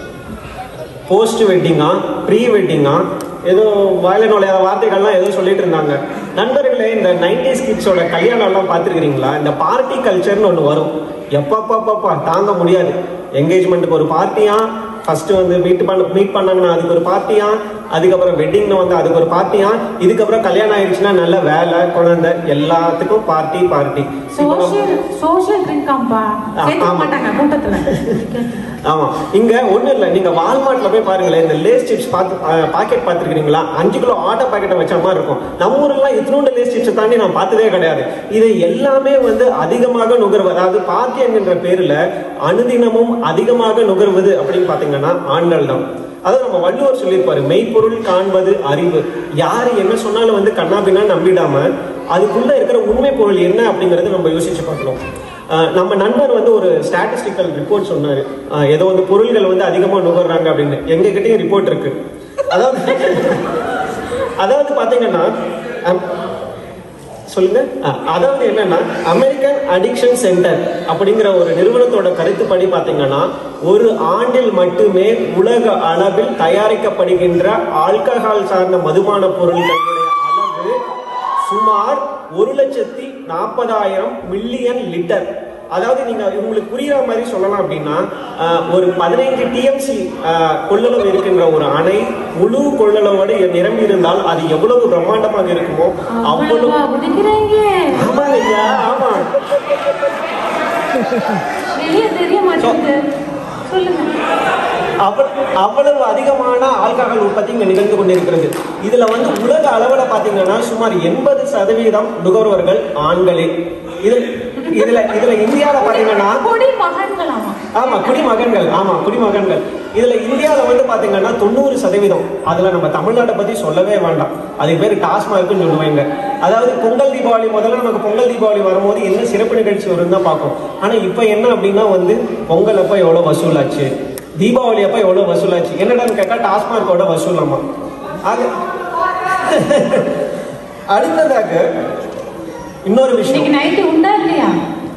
போஸ்ட் வெட்டிங்கா ப்ரீ வெட்டிங்கா ஏதோ வாயில நுழையாத வார்த்தைகள்லாம் ஏதோ சொல்லிட்டு இருந்தாங்க நண்பர்களே இந்த நைன்டிஸ் கிட்ஸோட கல்யாணம் எல்லாம் பார்த்துருக்கிறீங்களா இந்த பார்ட்டி கல்ச்சர்னு ஒன்று வரும் எப்பப்பாப்பாப்பா தாங்க முடியாது என்கேஜ்மெண்ட்டுக்கு ஒரு பார்ட்டியா ஃபர்ஸ்ட் வந்து மீட் பண்ண மீட் பண்ணாங்கன்னா அதுக்கு ஒரு பார்ட்டியா அதுக்கப்புறம் வெட்டிங்னு வந்து அதுக்கு ஒரு பார்ட்டியா இதுக்கப்புறம் கல்யாணம் ஆயிடுச்சுன்னா நல்ல வேலை குழந்தை எல்லாத்துக்கும் பார்ட்டி பார்ட்டி சோஷியல் சோஷியல் ட்ரிங்காம்பா சேர்த்துக்க ஆமா. மாட்டாங்க கூட்டத்துல ஆமா இங்க ஒண்ணு இல்ல நீங்க வால்மார்ட்ல போய் பாருங்களேன் இந்த லேஸ் சிப்ஸ் பார்த்து பாக்கெட் பார்த்துருக்கீங்களா அஞ்சு கிலோ ஆட்டோ பாக்கெட்டை வச்ச மாதிரி இருக்கும் நம்ம ஊர்லாம் இத்தினோண்டு லேஸ் சிப்ஸ் தாண்டி நான் பார்த்ததே கிடையாது இது எல்லாமே வந்து அதிகமாக நுகர்வு அதாவது பார்ட்டி என்கின்ற பேர்ல அனுதினமும் அதிகமாக நுகர்வது அப்படின்னு பாத்தீங்கன்னா ஆண்கள் தான் அதாவது நம்ம வள்ளுவர் சொல்லியிருப்பாரு மெய்ப்பொருள் காண்பது அறிவு யாரு என்ன சொன்னாலும் வந்து கண்ணாபின்னா நம்பிடாம அதுக்குள்ள இருக்கிற உண்மை பொருள் என்ன அப்படிங்கறத நம்ம யோசிச்சு பார்க்கணும் ஆஹ் நம்ம நண்பர் வந்து ஒரு ஸ்டாட்டிஸ்டிக்கல் ரிப்போர்ட் சொன்னாரு ஆஹ் ஏதோ வந்து பொருள்கள் வந்து அதிகமா நுகர்றாங்க அப்படின்னு எங்க கிட்டயும் ரிப்போர்ட் இருக்கு அதாவது அதாவது பாத்தீங்கன்னா அம், சொல்லுங்க ஆ, அதாவது என்னன்னா அமெரிக்கன் அடிக்ஷன் சென்டர் அப்படிங்கிற ஒரு நிறுவனத்தோட கருத்துப்படி பார்த்தீங்கன்னா ஒரு ஆண்டில் மட்டுமே உலக அளவில் தயாரிக்கப்படுகின்ற ஆல்கஹால் சார்ந்த மதுபான பொருட்களுடைய அளவு சுமார் ஒரு லட்சத்தி நாற்பதாயிரம் மில்லியன் லிட்டர் அதாவது நீங்க உங்களுக்கு புரியுற மாதிரி சொல்லலாம் அப்படின்னா ஆஹ், ஒரு பதினைந்து டிஎம்சி கொள்ளளவு இருக்கின்ற ஒரு அணை முழு கொள்ளளவோடு நிரம்பி இருந்தால் அது எவ்வளவு பிரம்மாண்டமாக இருக்குமோ அவ்வளவு குடிக்கிறாங்க ஆமாங்க ஐயா ஆமா வெளியே தெரிய மாட்டேங்குது சொல்லுங்க அவ- அவ்வளவு அதிகமான ஆல்கஹால் உற்பத்தி இங்க நிகழ்ந்து கொண்டிருக்கிறது இதுல வந்து உலக அளவுல பாத்தீங்கன்னா சுமார் எண்பது சதவீதம் நுகர்வோர்கள் ஆண்களே இதுல இதுல இதுல இந்தியால பாத்தீங்கன்னா குடி மகன்களாமா ஆமா குடிமகன்கள் ஆமா குடிமகன்கள் இதுல இந்தியால வந்து பாத்தீங்கன்னா தொண்ணூறு சதவீதம் அதுல நம்ம தமிழ்நாட்டை பத்தி சொல்லவே வேண்டாம் அதுக்கு பேர் டாஸ்மார்க்னு சொல்லுவாங்க அதாவது பொங்கல் தீபாவளி முதல்ல நமக்கு பொங்கல் தீபாவளி வரும்போது என்ன சிறப்பு நிகழ்ச்சி வரும் தான் பார்க்கும் ஆனா இப்ப என்ன அப்படின்னா வந்து பொங்கல் அப்ப எவ்வளவு வசூலாச்சு தீபாவளி அப்ப எவ்வளவு வசூலாச்சு என்னடான்னு கேட்டா டாஸ்மார்க்கோட வசூலாமா ஆக அடுத்ததாக இன்னொரு விஷயம் இன்னைக்கு நைட்டு உண்டா இல்லையா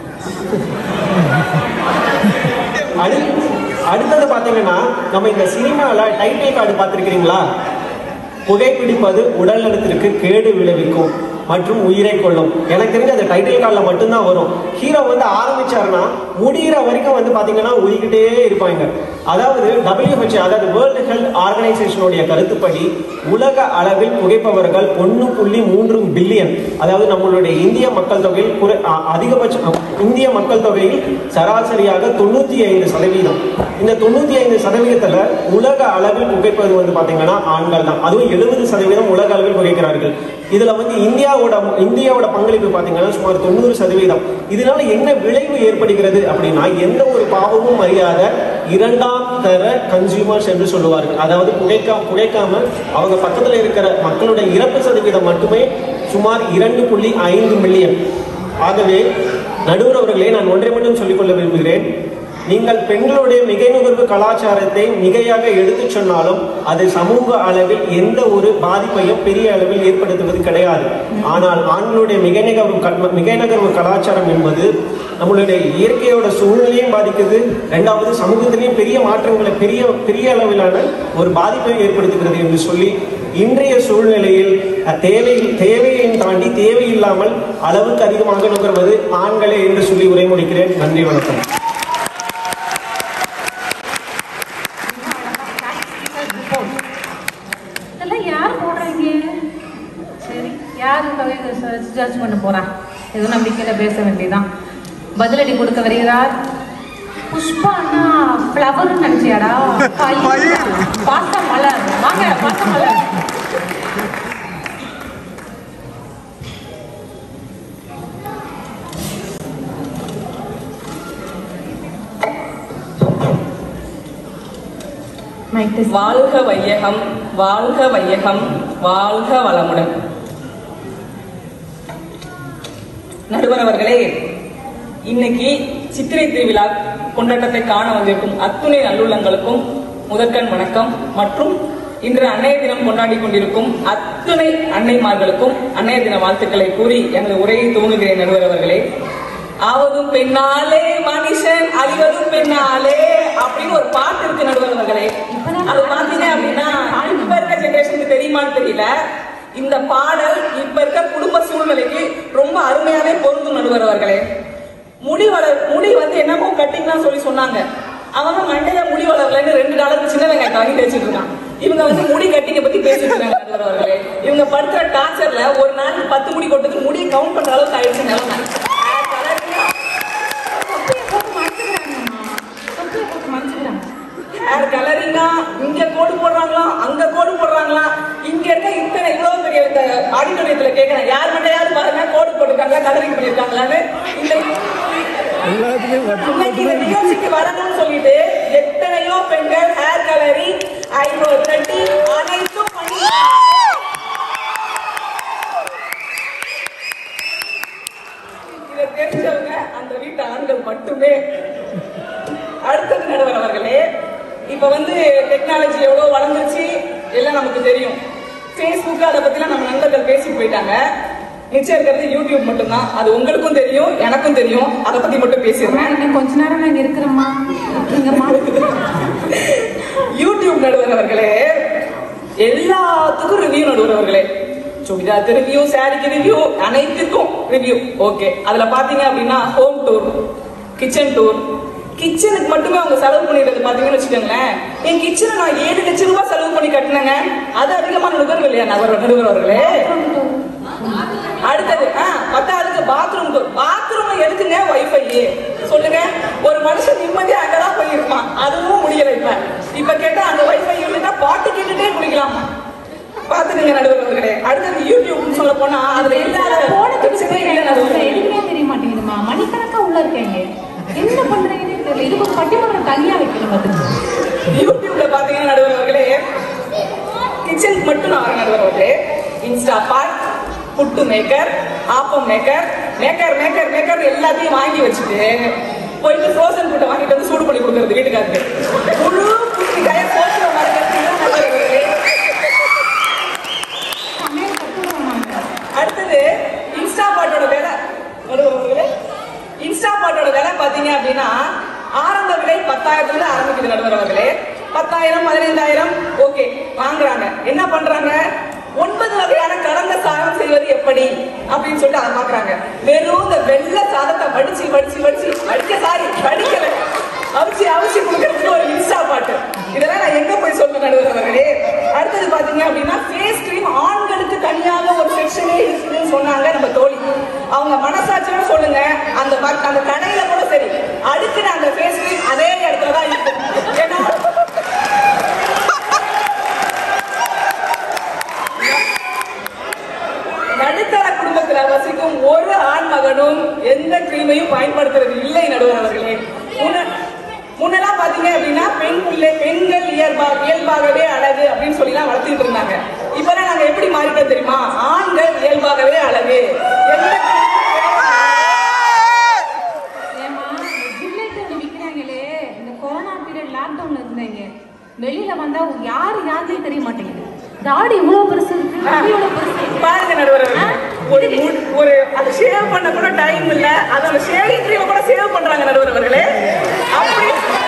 அடு அடுத்தது பாத்தீங்கன்னா நம்ம இந்த சினிமால டைட்டில் கார்டு பார்த்திருக்கிறீங்களா புகைப்பிடிப்பது உடல் நலத்திற்கு கேடு விளைவிக்கும் மற்றும் உயிரை கொள்ளும் எனக்கு தெரிஞ்ச அந்த டைட்டில் கார்டில் மட்டும்தான் வரும் ஹீரோ வந்து ஆரம்பிச்சாருன்னா முடிகிற வரைக்கும் வந்து பாத்தீங்கன்னா ஊதிக்கிட்டே இருப்பாங்க அதாவது WHO அதாவது வேர்ல்டு ஹெல்த் ஆர்கனைசேஷனுடைய கருத்துப்படி உலக அளவில் புகைப்பவர்கள் ஒன்று புள்ளி மூன்று பில்லியன் அதாவது நம்மளுடைய இந்திய மக்கள் தொகையில் குறை- அ- அதிகபட்ச இந்திய மக்கள் தொகையில் சராசரியாக தொண்ணூத்தி ஐந்து சதவீதம் இந்த தொண்ணூத்தி ஐந்து சதவீதத்துல உலக அளவில் புகைப்பது வந்து பாத்தீங்கன்னா ஆண்கள் தான் அதுவும் எழுபது சதவீதம் உலக அளவில் புகைக்கிறார்கள் இதுல வந்து இந்தியாவோட இந்தியாவோட பங்களிப்பு பாத்தீங்கன்னா சுமார் தொண்ணூறு சதவீதம் இதனால என்ன விளைவு ஏற்படுகிறது அப்படின்னா எந்த ஒரு பாவமும் அறியாத இரண்டாம் தர கன்சியூமர்ஸ் என்று சொல்லுவார்கள் அதாவது புகைக்காம புகைக்காம அவங்க பக்கத்துல இருக்கிற மக்களுடைய இறப்பு சதவீதம் மட்டுமே சுமார் இரண்டு புள்ளி ஐந்து மில்லியன் ஆகவே நடுவர் அவர்களே நான் ஒன்றை மட்டும் சொல்லிக்கொள்ள விரும்புகிறேன் நீங்கள் பெண்களுடைய மிகை நுகர்வு கலாச்சாரத்தை மிகையாக எடுத்துச் சொன்னாலும் அது சமூக அளவில் எந்த ஒரு பாதிப்பையும் பெரிய அளவில் ஏற்படுத்துவது கிடையாது ஆனால் ஆண்களுடைய மிகை நுகர்வு க- மிகை நுகர்வு கலாச்சாரம் என்பது நம்மளுடைய இயற்கையோட சூழ்நிலையும் பாதிக்குது ரெண்டாவது சமூகத்திலையும் பெரிய மாற்றங்களை பெரிய பெரிய அளவிலான ஒரு பாதிப்பை ஏற்படுத்துகிறது என்று சொல்லி இன்றைய சூழ்நிலையில் அஹ், தேவை தேவையையும் தாண்டி தேவையில்லாமல் அளவுக்கு அதிகமாக நுகர்வது ஆண்களே என்று சொல்லி உரை முடிக்கிறேன் நன்றி வணக்கம் இதெல்லாம் யார் போடுறாங்க சரி யார் இந்த ஜட்ஜ் பண்ண போறா ஏதோ நம்பிக்கையில பேச வேண்டியதான் பதிலடி கொடுக்க வருகிறார் புஷ்பான்னா ஃப்ளவர்னு நினைச்சியாடா பாச மலர் வாங்க பாச மலர் மைக் டெஸ்ட் வாழ்க வையகம் வாழ்க வையகம் வாழ்க வளமுடன் நடுவர் அவர்களே இன்னைக்கு சித்திரை திருவிழா கொண்டாட்டத்தை காண வந்திருக்கும் அத்துணை நல்லுள்ளங்களுக்கும் முதற்கண் வணக்கம் மற்றும் இன்று அன்னைய தினம் கொண்டாடி கொண்டிருக்கும் அத்துணை அன்னைமார்களுக்கும் அன்னைய தின வாழ்த்துக்களை கூறி எனது உரையை துவங்குகிறேன் நடுவர் அவர்களே ஆவதும் பெண்ணாலே மனுஷன் அழிவதும் பெண்ணாலே அப்படின்னு ஒரு பாட்டு இருக்கு நடுவர் அவர்களே அது பாத்தீங்க அப்படின்னா இப்ப இருக்க ஜெனரேஷனுக்கு தெரியுமான்னு தெரியல இந்த பாடல் இப்ப இருக்க குடும்ப சூழ்நிலைக்கு ரொம்ப அருமையாவே பொருந்தும் நடுவர் அவர்களே முடி வளர் முடி வந்து என்னமோ கட்டிங்லாம் சொல்லி சொன்னாங்க அவங்க மண்டையில முடி வளரலன்னு ரெண்டு டாலருக்கு சின்ன வெங்காயத்தை வாங்கி தேய்ச்சிட்டு இருக்கான் இவங்க வந்து முடி கட்டிங்க பத்தி பேசிட்டு இருக்காங்க நடுவர் அவர்களே இவங்க படுத்துற டார்ச்சர்ல ஒரு நாளைக்கு பத்து முடி கொட்டதுக்கு முடியை கவுண்ட் பண்ற அளவுக்கு ஆயிடுச்சு நிலைமை தொப்பியை போட்டு மறைச்சுக்கிறாங்கம்மா தொப்பியை போட்டு மறைச்சுக்கிறாங்க ஹேர் கலரிங்கா இங்க கோடு போடுறாங்களா அங்க கோடு போடுறாங்களா இங்க இருக்க இத்தனை இவ்வளவு பெரிய இந்த ஆடிட்டோரியத்துல கேட்கிறேன் யார் மட்டும் பாருங்க கோடு போட்டிருக்காங்க கலரிங் பண்ணிருக்காங்களான்னு இந்த இன்னைக்கு இந்த நிகழ்ச்சிக்கு வரணும்னு சொல்லிட்டு எத்தனையோ பெண்கள் ஹேர் கலரிங் ஐப்ரோ தட்டி அனைத்தும் பண்ணி இதை தெரிஞ்சவங்க அந்த வீட்டு ஆண்கள் மட்டுமே அடுத்தது நடுவர் அவர்களே இப்ப வந்து டெக்னாலஜி எவ்வளவு வளர்ந்துருச்சு எல்லாம் நமக்கு தெரியும் ஃபேஸ்புக் அதை பத்திலாம் நம்ம நண்பர்கள் பேசிட்டு போயிட்டாங்க மிச்சம் இருக்கிறது யூடியூப் மட்டும்தான் அது உங்களுக்கும் தெரியும் எனக்கும் தெரியும் அதை பத்தி மட்டும் பேசிடுறேன் இன்னும் கொஞ்ச நேரம் நாங்க இருக்கிறோம்மா இருக்கீங்கம்மா யூடியூப் நடுவர் அவர்களே எல்லாத்துக்கும் ரிவ்யூ நடுவர் அவர்களே சுடிதாருக்கு ரிவ்யூ சாரிக்கு ரிவ்யூ அனைத்துக்கும் ரிவ்யூ ஓகே அதுல பாத்தீங்க அப்படின்னா ஹோம் டூர் கிச்சன் டூர் கிச்சனுக்கு மட்டுமே அவங்க செலவு பண்ணிடுறது பாத்தீங்கன்னு வச்சுக்கோங்களேன் என் கிச்சனை நான் ஏழு லட்சம் ரூபாய் செலவு பண்ணி கட்டினேங்க அது அதிகமான நுகர்வு இல்லையா நகர் நடுவர் அவர்களே அடுத்தது ஆ பத்தாவதுக்கு பாத்ரூம் டூர் பாத்ரூம் எதுக்குங்க வைஃபை சொல்லுங்க ஒரு மனுஷன் நிம்மதியா அங்கதான் போயிருப்பான் அதுவும் முடியல இப்ப இப்ப கேட்டா அந்த வைஃபை இருந்துட்டா பாட்டு கேட்டுட்டே குளிக்கலாமா பாத்துக்கங்க நடுவர் அவர்களே அடுத்தது யூடியூப் சொல்ல போனா அதுல இல்லாத போனதுக்கு பிரச்சனையே இல்லை நடுவர் அவர்களே. எதுவுமே தெரிய மாட்டேங்குதுமா மணிக்கணக்கா உள்ள இருக்கீங்க என்ன பண்றீங்கன்னு தெரியல இதுக்கு ஒரு பட்டிமன்றம் தனியா வைக்கணும் பாத்துங்க யூடியூப்ல பாத்தீங்கன்னா நடுவர் அவர்களே கிச்சனுக்கு மட்டும் நான் வரேன் நடுவர் அவர்களே insta pot puttu maker appam maker maker maker maker எல்லாத்தையும் வாங்கி வச்சுட்டு போயிட்டு ஃப்ரோசன் ஃபுட்டை வாங்கிட்டு வந்து சூடு பண்ணி கொடுக்கறது வீட்டுக்காருக்கு முழு பூசணிக்காய சோத்துல மறக்கிறது தான் நடுவர் அவர்களே சமையல் கத்துக்கிறோம் நாங்க அடுத்தது இன்ஸ்டா பாட்டோட விலை நடுவர் அவர்களே இன்ஸ்டா பாட்டோட விலை பாத்தீங்க அப்படின்னா ஆரம்ப விலை பத்தாயிரத்துல இருந்து ஆரம்பிக்குது நடுவர் அவர்களே பத்தாயிரம் பதினைந்தாயிரம் ஓகே வாங்குறாங்க என்ன பண்றாங்க ஒன்பது வகையான கலந்த சாதம் செய்வது எப்படி அப்படின்னு சொல்லிட்டு அதை பாக்குறாங்க வெறும் இந்த வெள்ளை சாதத்தை வடிச்சு வடிச்சு வடிச்சு வடிக்க சாரி வடிக்கல அவிச்சு அவிச்சு கொடுக்கறதுக்கு ஒரு இன்ஸ்டா பாட்டு இதெல்லாம் நான் எங்க போய் சொல்ல நடுவர் அவர்களே அடுத்தது பாத்தீங்க அப்படின்னா ஃபேஸ் கிரீம் ஆண்களுக்கு தனியாக ஒரு செக்ஷனே இருக்குதுன்னு சொன்னாங்க நம்ம தோழி அவங்க மனசாட்சியோட சொல்லுங்க அந்த பக்- அந்த கடையில கூட சரி அடுக்கிற அந்த ஃபேஸ் கிரீம் அதே இடத்துல தான் இருக்கும் ஏன்னா நடுத்தர குடும்பத்துல வசிக்கும் ஒரு ஆண் மகனும் எந்த கிரீமையும் பயன்படுத்துறது இல்லை நடுவர் அவர்களே முன்ன- முன்னெல்லாம் பாத்தீங்க அப்படின்னா பெண் பிள்ளை பெண்கள் இயல்பா இயல்பாகவே அழகு அப்படின்னு சொல்லி எல்லாம் வளர்த்துட்டு இருந்தாங்க இப்பெல்லாம் நாங்க எப்படி மாறிட்டோம் தெரியுமா ஆண்கள் இயல்பாகவே அழகு எந்த ஏம்மா, இந்த ஜில்லைட் ஒண்ணு விக்கிறாங்களே, இந்த கொரோனா period lockdownல இருந்தீங்க. வெளியில வந்தா யாரு யாருன்னே தெரிய மாட்டேங்குது தாடி இவ்வளவு பெருசு இருக்கு முடி இவ்வளவு பெருசு இருக்கு. பாருங்க நடுவர் அவர்களே. ஒரு மு- ஒரு அது ஷேவ் பண்ண கூட டைம் இல்ல அதோட ஷேவிங் கிரீம் கூட சேவ் பண்றாங்க நடுவர் அவர்களே அப்படி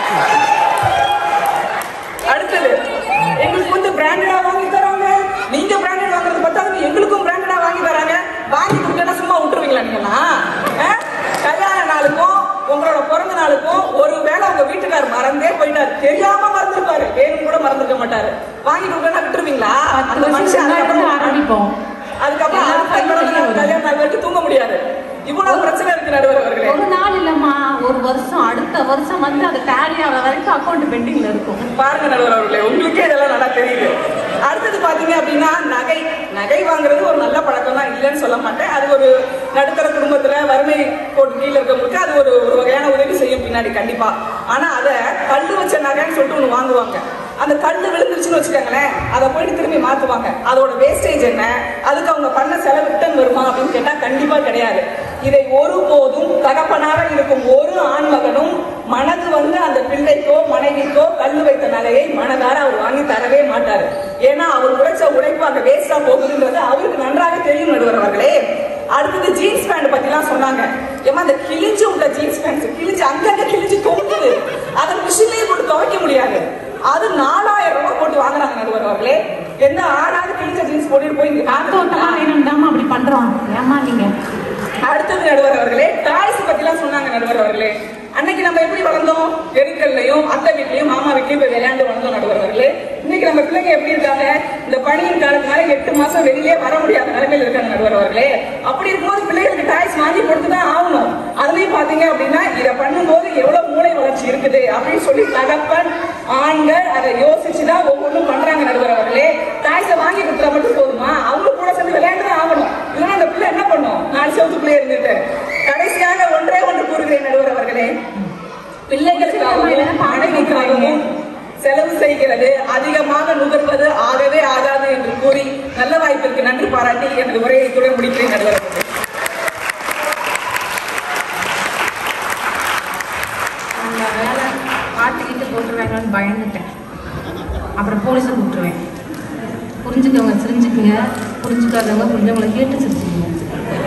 அடுத்தது எங்களுக்கு வந்து பிராண்டடா வாங்கி தராங்க நீங்க பிராண்டட் வாங்குறது பத்தாது எங்களுக்கும் பிராண்டடா வாங்கி தராங்க வாங்கி கொடுத்தா சும்மா விட்டுருவீங்களா நீங்களாம் ஆ? கல்யாண நாளுக்கும் உங்களோட பிறந்த நாளுக்கும் ஒரு வேளை உங்க வீட்டுக்கார் மறந்தே போயிட்டாரு தெரியாம மறந்துருப்பாரு வேணும் கூட மறந்துருக்க மாட்டாரு வாங்கி கொடுத்தா விட்டுருவீங்களா பத்து அந்த மனுஷன் வருஷத்துக்கு முன்னாடி அதுக்கப்புறம் தான் ஆரம்பிப்போம் அதுக்கப்புறம் எல்லா அடுத்த பையனும் பிறந்த நாள் வெளியே கல்யாண நாள் வரைக்கும் தூங்க முடியாது இவ்வளவு பிரச்சனை இருக்கு நடுவர் அவர்களே ஒரு நாள் இல்லம்மா ஒரு வருஷம் அடுத்த வருஷம் வந்து அது டேலி ஆகிற வரைக்கும் அக்கௌண்ட் பெண்டிங்ல இருக்கும் பாருங்க நடுவர் அவர்களே உங்களுக்கே இதெல்லாம் நல்லா தெரியுது அடுத்தது பாத்தீங்க அப்படின்னா நகை நகை வாங்குறது ஒரு நல்ல பழக்கம் தான் இல்லைன்னு சொல்ல மாட்டேன் அது ஒரு நடுத்தர குடும்பத்துல வறுமை கோட்டு கீழ இருக்கவங்களுக்கு அது ஒரு ஒரு வகையான உதவி செய்யும் பின்னாடி கண்டிப்பா ஆனா அதை கல்லு வச்ச நகைன்னு சொல்லிட்டு ஒண்ணு வாங்குவாங்க அந்த கல்லு விழுந்துருச்சுன்னு வச்சுக்கோங்களேன் அதை போயிட்டு திரும்பி மாத்துவாங்க அதோட வேஸ்டேஜ் என்ன அதுக்கு அவங்க பண்ண செலவு ரிட்டர்ன் வருமா அப்படின்னு கேட்டா கண்டிப்பா கிடையாது இதை ஒருபோதும் தகப்பனாக இருக்கும் ஒரு ஆண் மகனும் மனது வந்து அந்த பிள்ளைக்கோ மனைவிக்கோ கல்லு வைத்த நகையை மனதார அவர் வாங்கி தரவே மாட்டாரு ஏன்னா அவர் உழைச்ச உழைப்பு அங்க வேஸ்டா போகுதுன்றது அவருக்கு நன்றாக தெரியும் நடுவர் அவர்களே அடுத்தது ஜீன்ஸ் பேண்ட் பத்தி எல்லாம் சொன்னாங்க ஏமா அந்த கிழிஞ்சு உள்ள ஜீன்ஸ் பேண்ட் கிழிஞ்சு அங்கங்க கிழிஞ்சு தொங்குது அதை மிஷின்லயே போட்டு துவைக்க முடியாது அது நாலாயிரம் ரூபாய் போட்டு வாங்குறாங்க நடுவர் அவர்களே எந்த ஆணாவது கிழிஞ்ச ஜீன்ஸ் போட்டுட்டு போய் இங்க காத்தோட்டமா வேணும் தாமா அப்படி பண்றோம் ஏமா நீங்க அடுத்தது நடுவர் அவர்களே டாய்ஸ் பத்தி எல்லாம் சொன்னாங்க நடுவர் அவர்களே அன்னைக்கு நம்ம எப்படி வளர்ந்தோம் தெருக்கள்லயும் அத்தை வீட்லயும் மாமா வீட்லயும் போய் விளையாண்டு வளர்ந்தோம் நடுவர் அவர்களே இன்னைக்கு நம்ம பிள்ளைங்க எப்படி இருக்காங்க இந்த பணியின் காலத்தினால எட்டு மாசம் வெளியிலே வர முடியாத நிலைமையில இருக்காங்க நடுவர் அவர்களே அப்படி இருக்கும்போது பிள்ளைகளுக்கு டாய்ஸ் வாங்கி கொடுத்துதான் ஆகணும் அதுலயும் பாத்தீங்க அப்படின்னா இதை பண்ணும்போது எவ்வளவு மூளை வளர்ச்சி இருக்குது அப்படின்னு சொல்லி தகப்பன் ஆண்கள் அதை யோசிச்சுதான் ஒவ்வொன்றும் பண்றாங்க நடுவர் அவர்களே டாய்ஸை வாங்கி கொடுத்தா மட்டும் போதுமா அவங்க கூட சேர்ந்து விளையாண்டு தான் ஆகணும் இல்லைன்னா அந்த பிள்ளை என்ன பண்ணும் நாலு செவத்துக்குள்ளே இருந்துட்டு கடைசியாக ஒன்றே ஒன்று கூறுகிறேன் நடுவர் அவர்களே பிள்ளைகளுக்காகவும் மனைவிக்காகவும் செலவு செய்கிறது அதிகமாக நுகர்வது ஆகவே ஆகாது என்று கூறி நல்ல வாய்ப்பிற்கு நன்றி பாராட்டி எனது உரையை இத்துடன் முடிக்கிறேன் நடுவர் அவர்களே அந்த வேலை பாட்டுக்கிட்டு போட்டுருவாங்கன்னு பயந்துட்டேன் அப்புறம் போலீஸை கூப்பிட்டுருவேன் புரிஞ்சுக்கவங்க சிரிஞ்சுக்குங்க புரிஞ்சுக்காதவங்க புரிஞ்சவங்களை கேட்டு சிரிச்சுக்குங்க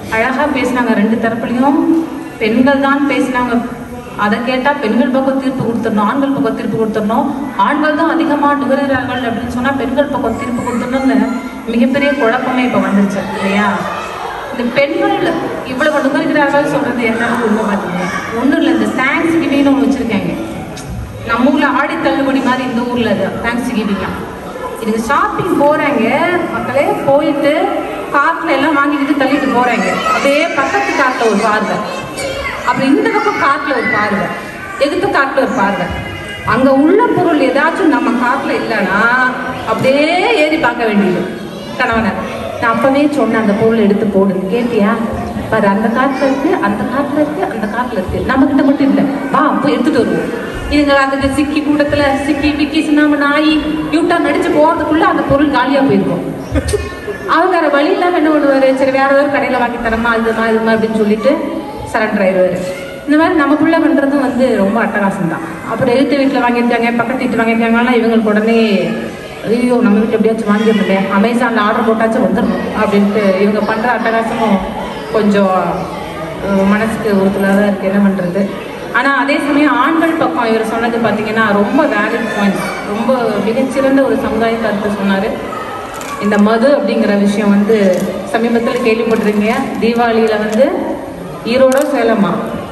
அழகா பேசினாங்க ரெண்டு தரப்புலையும் பெண்கள் தான் பேசினாங்க அதை கேட்டா பெண்கள் பக்கம் தீர்ப்பு கொடுத்துடணும் ஆண்கள் பக்கம் தீர்ப்பு கொடுத்துடணும் ஆண்கள் தான் அதிகமா நுகர்கிறார்கள் அப்படின்னு சொன்னா பெண்கள் பக்கம் தீர்ப்பு கொடுத்துடணும்னு மிகப்பெரிய குழப்பமே இப்ப வந்துருச்சு இல்லையா இந்த பெண்கள் இவ்வளவு நுகர்கிறார்கள் சொல்றது என்னன்னு உண்மை பார்த்தீங்க ஒண்ணும் இல்லை இந்த தேங்க்ஸ் கிவிங்னு ஒன்று வச்சிருக்காங்க நம்ம ஊர்ல ஆடி தள்ளுபடி மாதிரி இந்த ஊர்ல தேங்க்ஸ் கிவிங்லாம் இதுக்கு ஷாப்பிங் போறாங்க மக்களே போயிட்டு கார்ட்ல எல்லாம் வாங்கிட்டு தள்ளிட்டு போறாங்க அப்படியே பக்கத்து கார்ட்ல ஒரு பார்வை அப்புறம் இந்த பக்கம் கார்ட்ல ஒரு பார்வை எதிர்த்து கார்ட்ல ஒரு பார்வை அங்க உள்ள பொருள் ஏதாச்சும் நம்ம கார்ட்ல இல்லைன்னா அப்படியே ஏறி பார்க்க வேண்டியது கணவனை நான் அப்பவே சொன்னேன் அந்த பொருள் எடுத்து போடு கேட்டியா பாரு அந்த காட்டுல இருக்கு அந்த காட்டுல இருக்கு அந்த காட்டுல இருக்கு நம்ம கிட்ட மட்டும் இல்லை வா போய் எடுத்துட்டு வருவோம் இதுங்க அதுக்கு சிக்கி கூட்டத்துல சிக்கி விக்கி சின்னாம நாய் யூட்டா நடிச்சு போறதுக்குள்ள அந்த பொருள் காலியா போயிருக்கும் அவங்க வேற வழி இல்லாம என்ன பண்ணுவாரு சரி வேற ஏதாவது கடையில வாங்கி தரமா இதுமா இதுமா அப்படின்னு சொல்லிட்டு சரண்டர் ஆயிடுவாரு இந்த மாதிரி நம்ம புள்ள பண்றதும் வந்து ரொம்ப அட்டகாசம் தான் அப்புறம் எழுத்து வீட்டுல வாங்கியிருக்காங்க பக்கத்து வீட்டு வாங்கியிருக்காங்கன்னா இவங்களுக்கு உடனே ஐயோ நம்ம வீட்டு எப்படியாச்சும் வாங்கிடணுமே அமேசான்ல ஆர்டர் போட்டாச்சும் வந்துடணும் அப்படின்ட்டு இவங்க பண்ற அட்டகாசமும் கொஞ்சம் அஹ், மனசுக்கு உறுத்தலாக தான் இருக்கு என்ன பண்றது ஆனா அதே சமயம் ஆண்கள் பக்கம் இவர் சொன்னது பாத்தீங்கன்னா ரொம்ப வேலிட் பாயிண்ட் ரொம்ப மிகச்சிறந்த ஒரு சமுதாய கருத்து சொன்னாரு இந்த மது அப்படிங்கிற விஷயம் வந்து சமீபத்தில் கேள்விப்பட்டிருக்கீங்க தீபாவளியில வந்து ஈரோட சேலமா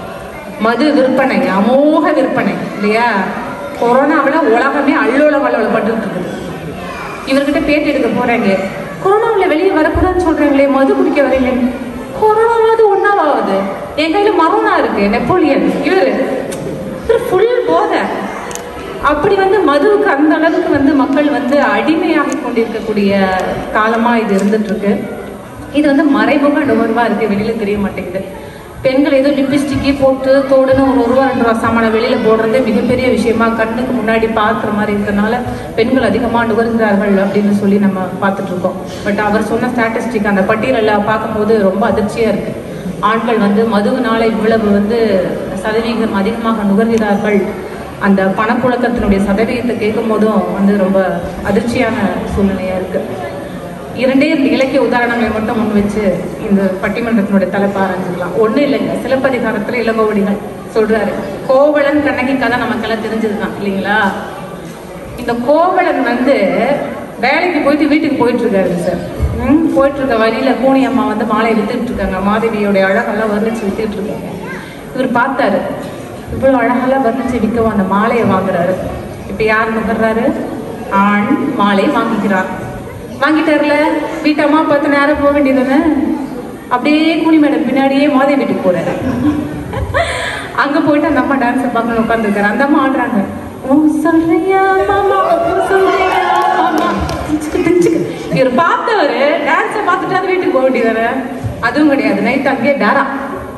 மது விற்பனை அமோக விற்பனை இல்லையா கொரோனாவில் உலகமே அல்லோல வல்லோலப்பட்டு இருக்குது இவர்கிட்ட பேட்டி எடுக்க போறாங்க கொரோனாவில் வெளியே வரக்கூடாதுன்னு சொல்றாங்களே மது குடிக்க வரீங்க கொரோனாவது ஒன்னாவது என் கையில மரோனா இருக்கு நெப்போலியன் இவரு இவர் ஃபுல் போதை அப்படி வந்து மதுவுக்கு அந்த அளவுக்கு வந்து மக்கள் வந்து அடிமையாகி கொண்டிருக்கக்கூடிய காலமா இது இருந்துட்டு இருக்கு இது வந்து மறைமுக நுகர்வா இருக்கு வெளியில தெரிய மாட்டேங்குது பெண்கள் ஏதோ லிப்ஸ்டிக்கே போட்டு தோடுன்னு ஒரு ஒரு ரூபா ரெண்டு ரூபா சாமான வெளியில போடுறதே மிகப்பெரிய விஷயமா கண்ணுக்கு முன்னாடி பார்க்குற மாதிரி இருக்கிறதுனால பெண்கள் அதிகமா நுகர்கிறார்கள் அப்படின்னு சொல்லி நம்ம பார்த்துட்டு இருக்கோம் பட் அவர் சொன்ன ஸ்டாட்டிஸ்டிக் அந்த பட்டியலில் பார்க்கும்போது ரொம்ப அதிர்ச்சியா இருக்கு ஆண்கள் வந்து மதுவினால இவ்வளவு வந்து சதவீதம் அதிகமாக நுகர்கிறார்கள் அந்த பணப்புழக்கத்தினுடைய சதவீதத்தை கேட்கும் போதும் வந்து ரொம்ப அதிர்ச்சியான சூழ்நிலையா இருக்கு இரண்டே இலக்கிய உதாரணங்களை மட்டும் முன் வச்சு இந்த பட்டிமன்றத்தினுடைய தலைப்பு ஆரம்பிச்சுக்கலாம் ஒண்ணு இல்லைங்க சிலப்பதிகாரத்துல இளங்கோவடிகள் சொல்றாரு கோவலன் கண்ணகி கதை நமக்கெல்லாம் தெரிஞ்சதுதான் இல்லைங்களா இந்த கோவலன் வந்து வேலைக்கு போயிட்டு வீட்டுக்கு போயிட்டு இருக்காரு சார் ம், போயிட்டு இருக்க வழியில பூனி அம்மா வந்து மாலையை வித்துட்டு இருக்காங்க மாதவியோட அழகெல்லாம் வர்ணிச்சு வித்துட்டு இருக்காங்க இவர் பார்த்தாரு இவ்வளவு அழகெல்லாம் வர்ணிச்சு விற்கவும் அந்த மாலையை வாங்குறாரு இப்ப யார் நுகர்றாரு ஆண் மாலை வாங்கிக்கிறார் வாங்கிட்டார்ல வீட்டம்மா பார்த்து நேரம் போக வேண்டியதுதானே அப்படியே கூலி மேடம் பின்னாடியே மாதை வீட்டுக்கு போறாரு அங்க போயிட்டு அந்த அம்மா டான்ஸ் பார்க்கணும் உட்காந்துருக்காரு அந்த அம்மா ஆடுறாங்க ஓ சொல்றியா மாமா ஓ சொல்றியா மாமா திஞ்சுக்கு திஞ்சுக்கு இவர் பார்த்தவரு டான்ஸை பார்த்துட்டு அது வீட்டுக்கு போக வேண்டியதானே அதுவும் கிடையாது நைட் அங்கேயே டேரா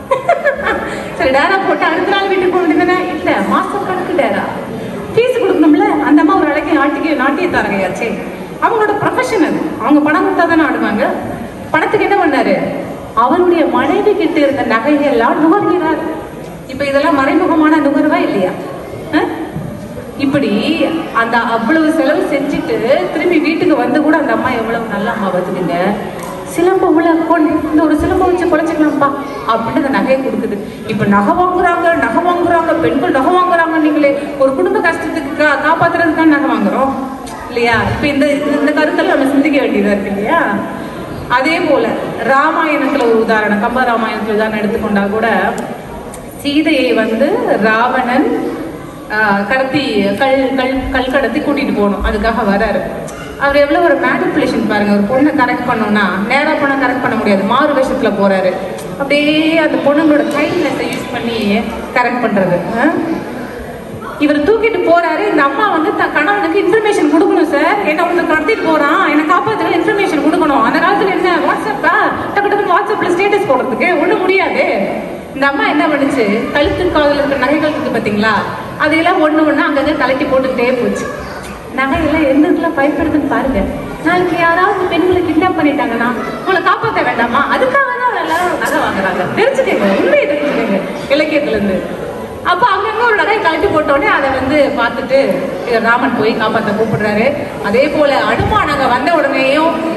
சரி டேரா போட்டு அடுத்த நாள் வீட்டுக்கு போக வேண்டியதானே இல்ல மாசம் கணக்கு டேரா ஃபீஸ் கொடுக்கணும்ல அந்த அம்மா ஒரு அழகே நாட்டிக்கு நாட்டிய தாரகையாச்சே அவங்களோட ப்ரொஃபஷன் அது அவங்க பணம் கொடுத்தா தானே ஆடுவாங்க பணத்துக்கு என்ன பண்ணாரு அவருடைய மனைவி கிட்ட இருந்த நகையெல்லாம் நுகர்கிறார் இப்ப இதெல்லாம் மறைமுகமான நுகர்வா இல்லையா அஹ்? இப்படி அந்த அவ்வளவு செலவு செஞ்சுட்டு திரும்பி வீட்டுக்கு வந்து கூட அந்த அம்மா எவ்வளவு நல்ல அம்மா பார்த்துக்குங்க சிலம்பம் உள்ள கொண்டு இந்த ஒரு சிலம்பம் வச்சு குறைச்சிக்கலாம்ப்பா அப்படின்னு அந்த நகையை கொடுக்குது இப்ப நகை வாங்குறாங்க நகை வாங்குறாங்க பெண்கள் நகை வாங்குறாங்க நீங்களே ஒரு குடும்ப கஷ்டத்துக்கு கா காப்பாத்துறதுக்கு தான் நகை வாங்குறோம் இல்லையா இப்ப இந்த இந்த கருத்தெல்லாம் நம்ம சிந்திக்க வேண்டியதா இருக்கு இல்லையா அதே போல ராமாயணத்துல ஒரு உதாரணம் கம்ப ராமாயணத்துல உதாரணம் எடுத்துக்கொண்டா கூட சீதையை வந்து ராவணன் ஆஹ், கடத்தி கல் கல் கல் கடத்தி கூட்டிட்டு போகணும் அதுக்காக வராரு அவர் எவ்வளவு ஒரு மேனிப்புலேஷன் பாருங்க ஒரு பொண்ணை கரெக்ட் பண்ணோம்னா நேரா பொண்ணை கரெக்ட் பண்ண முடியாது மாறு வேஷத்துல போறாரு அப்படியே அந்த பொண்ணுங்களோட கைண்ட்னஸை யூஸ் பண்ணி கரெக்ட் பண்றது ஆஹ்? இவர் தூக்கிட்டு போறாரு இந்த அம்மா வந்து தன் கணவனுக்கு இன்ஃபர்மேஷன் கொடுக்கணும் சார் என்ன ஒருத்தர் கடத்திட்டு போறான் என்ன காப்பாத்துற இன்ஃபர்மேஷன் கொடுக்கணும் அந்த காலத்துல என்ன வாட்ஸ்அப்பா டக்கு டக்குன்னு வாட்ஸ்அப்ல ஸ்டேட்டஸ் போடுறதுக்கு ஒண்ணும் முடியாது இந்த அம்மா என்ன பண்ணுச்சு கழுத்து காதுல இருக்கிற நகைகள் இருக்கு பாத்தீங்களா அதையெல்லாம் ஒண்ணு ஒண்ணு அங்கங்க தலைக்கு போட்டுக்கிட்டே போச்சு நகையெல்லாம் எந்ததுலாம் பயன்படுதுன்னு பாருங்க நாளைக்கு யாராவது பெண்களை கிட்னாப் பண்ணிட்டாங்கன்னா உங்களை காப்பாற்ற வேண்டாமா அதுக்காக தான் எல்லாரும் நகை வாங்குறாங்க தெரிஞ்சுக்கங்க உண்மையை தெரிஞ்சுக்கங்க இலக்கியத்துல இருந்து அப்ப அங்கங்க ஒரு நகை கழட்டி போட்டோடனே அதை வந்து பார்த்துட்டு இவர் ராமன் போய் காப்பாத்த கூப்பிடுறாரு அதே போல அனுமான் அங்க வந்த உடனேயும்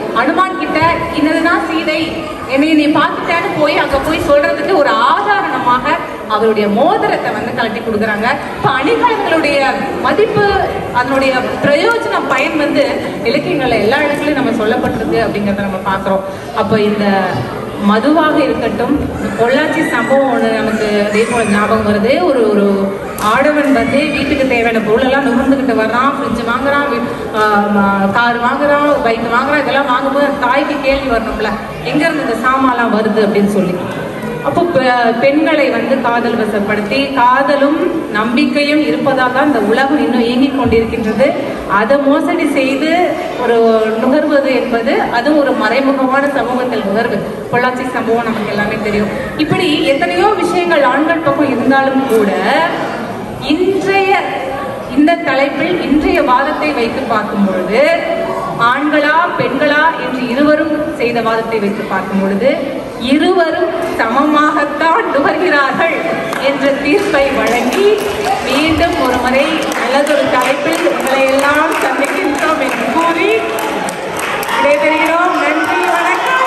அனுமான் கிட்ட இன்னதுதான் சீதை என்னை நீ பார்த்துட்டேன்னு போய் அங்க போய் சொல்றதுக்கு ஒரு ஆதாரணமாக அவருடைய மோதிரத்தை வந்து கலட்டி கொடுக்குறாங்க இப்ப அணிகலன்களுடைய மதிப்பு அதனுடைய பிரயோஜனம் பயன் வந்து இலக்கியங்கள்ல எல்லா இடத்துலயும் நம்ம சொல்லப்பட்டிருக்கு அப்படிங்கறத நம்ம பாக்குறோம் அப்ப இந்த மதுவாக இருக்கட்டும் பொள்ளாச்சி சம்பவம் ஒன்று நமக்கு அதே போல ஞாபகம் வருது ஒரு ஒரு ஆடவன் வந்து வீட்டுக்கு தேவையான பொருள் எல்லாம் நுகர்ந்துக்கிட்டு வர்றான் ஃப்ரிட்ஜ் வாங்குறான் கார் வாங்குறான் பைக் வாங்குறான் இதெல்லாம் வாங்கும்போது அந்த தாய்க்கு கேள்வி வரணும்ல எங்க இருந்து இந்த சாமான்லாம் வருது அப்படின்னு சொல்லி அப்போ பெ- பெண்களை வந்து காதல் வசப்படுத்தி காதலும் நம்பிக்கையும் இருப்பதால் தான் இந்த உலகம் இன்னும் இயங்கிக் கொண்டிருக்கின்றது அதை மோசடி செய்து ஒரு நுகர்வது என்பது அதுவும் ஒரு மறைமுகமான சமூகத்தில் நுகர்வு பொள்ளாச்சி சம்பவம் நமக்கு எல்லாமே தெரியும் இப்படி எத்தனையோ விஷயங்கள் ஆண்கள் பக்கம் இருந்தாலும் கூட இன்றைய இந்த தலைப்பில் இன்றைய வாதத்தை வைத்து பார்க்கும் பொழுது ஆண்களா பெண்களா என்று இருவரும் செய்த வாதத்தை வைத்து பார்க்கும் பொழுது இருவரும் சமமாகத்தான் நுகர்கிறார்கள் என்ற தீர்ப்பை வழங்கி மீண்டும் ஒரு முறை நல்லதொரு தலைப்பில் உங்களை எல்லாம் சந்திக்கின்றோம் என்று கூறி விடைபெறுகிறோம் நன்றி வணக்கம்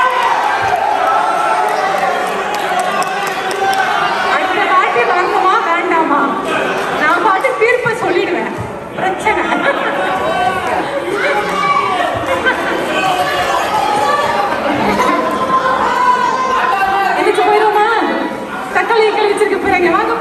அடுத்த வாட்டி வாங்குமா வேண்டாமா நான் பாட்டு தீர்ப்பை சொல்லிடுவேன் பிரச்சனை எந்திரிச்சு போயிருவோமா தக்காளி கழிச்சிருக்கு பிறகு வாங்க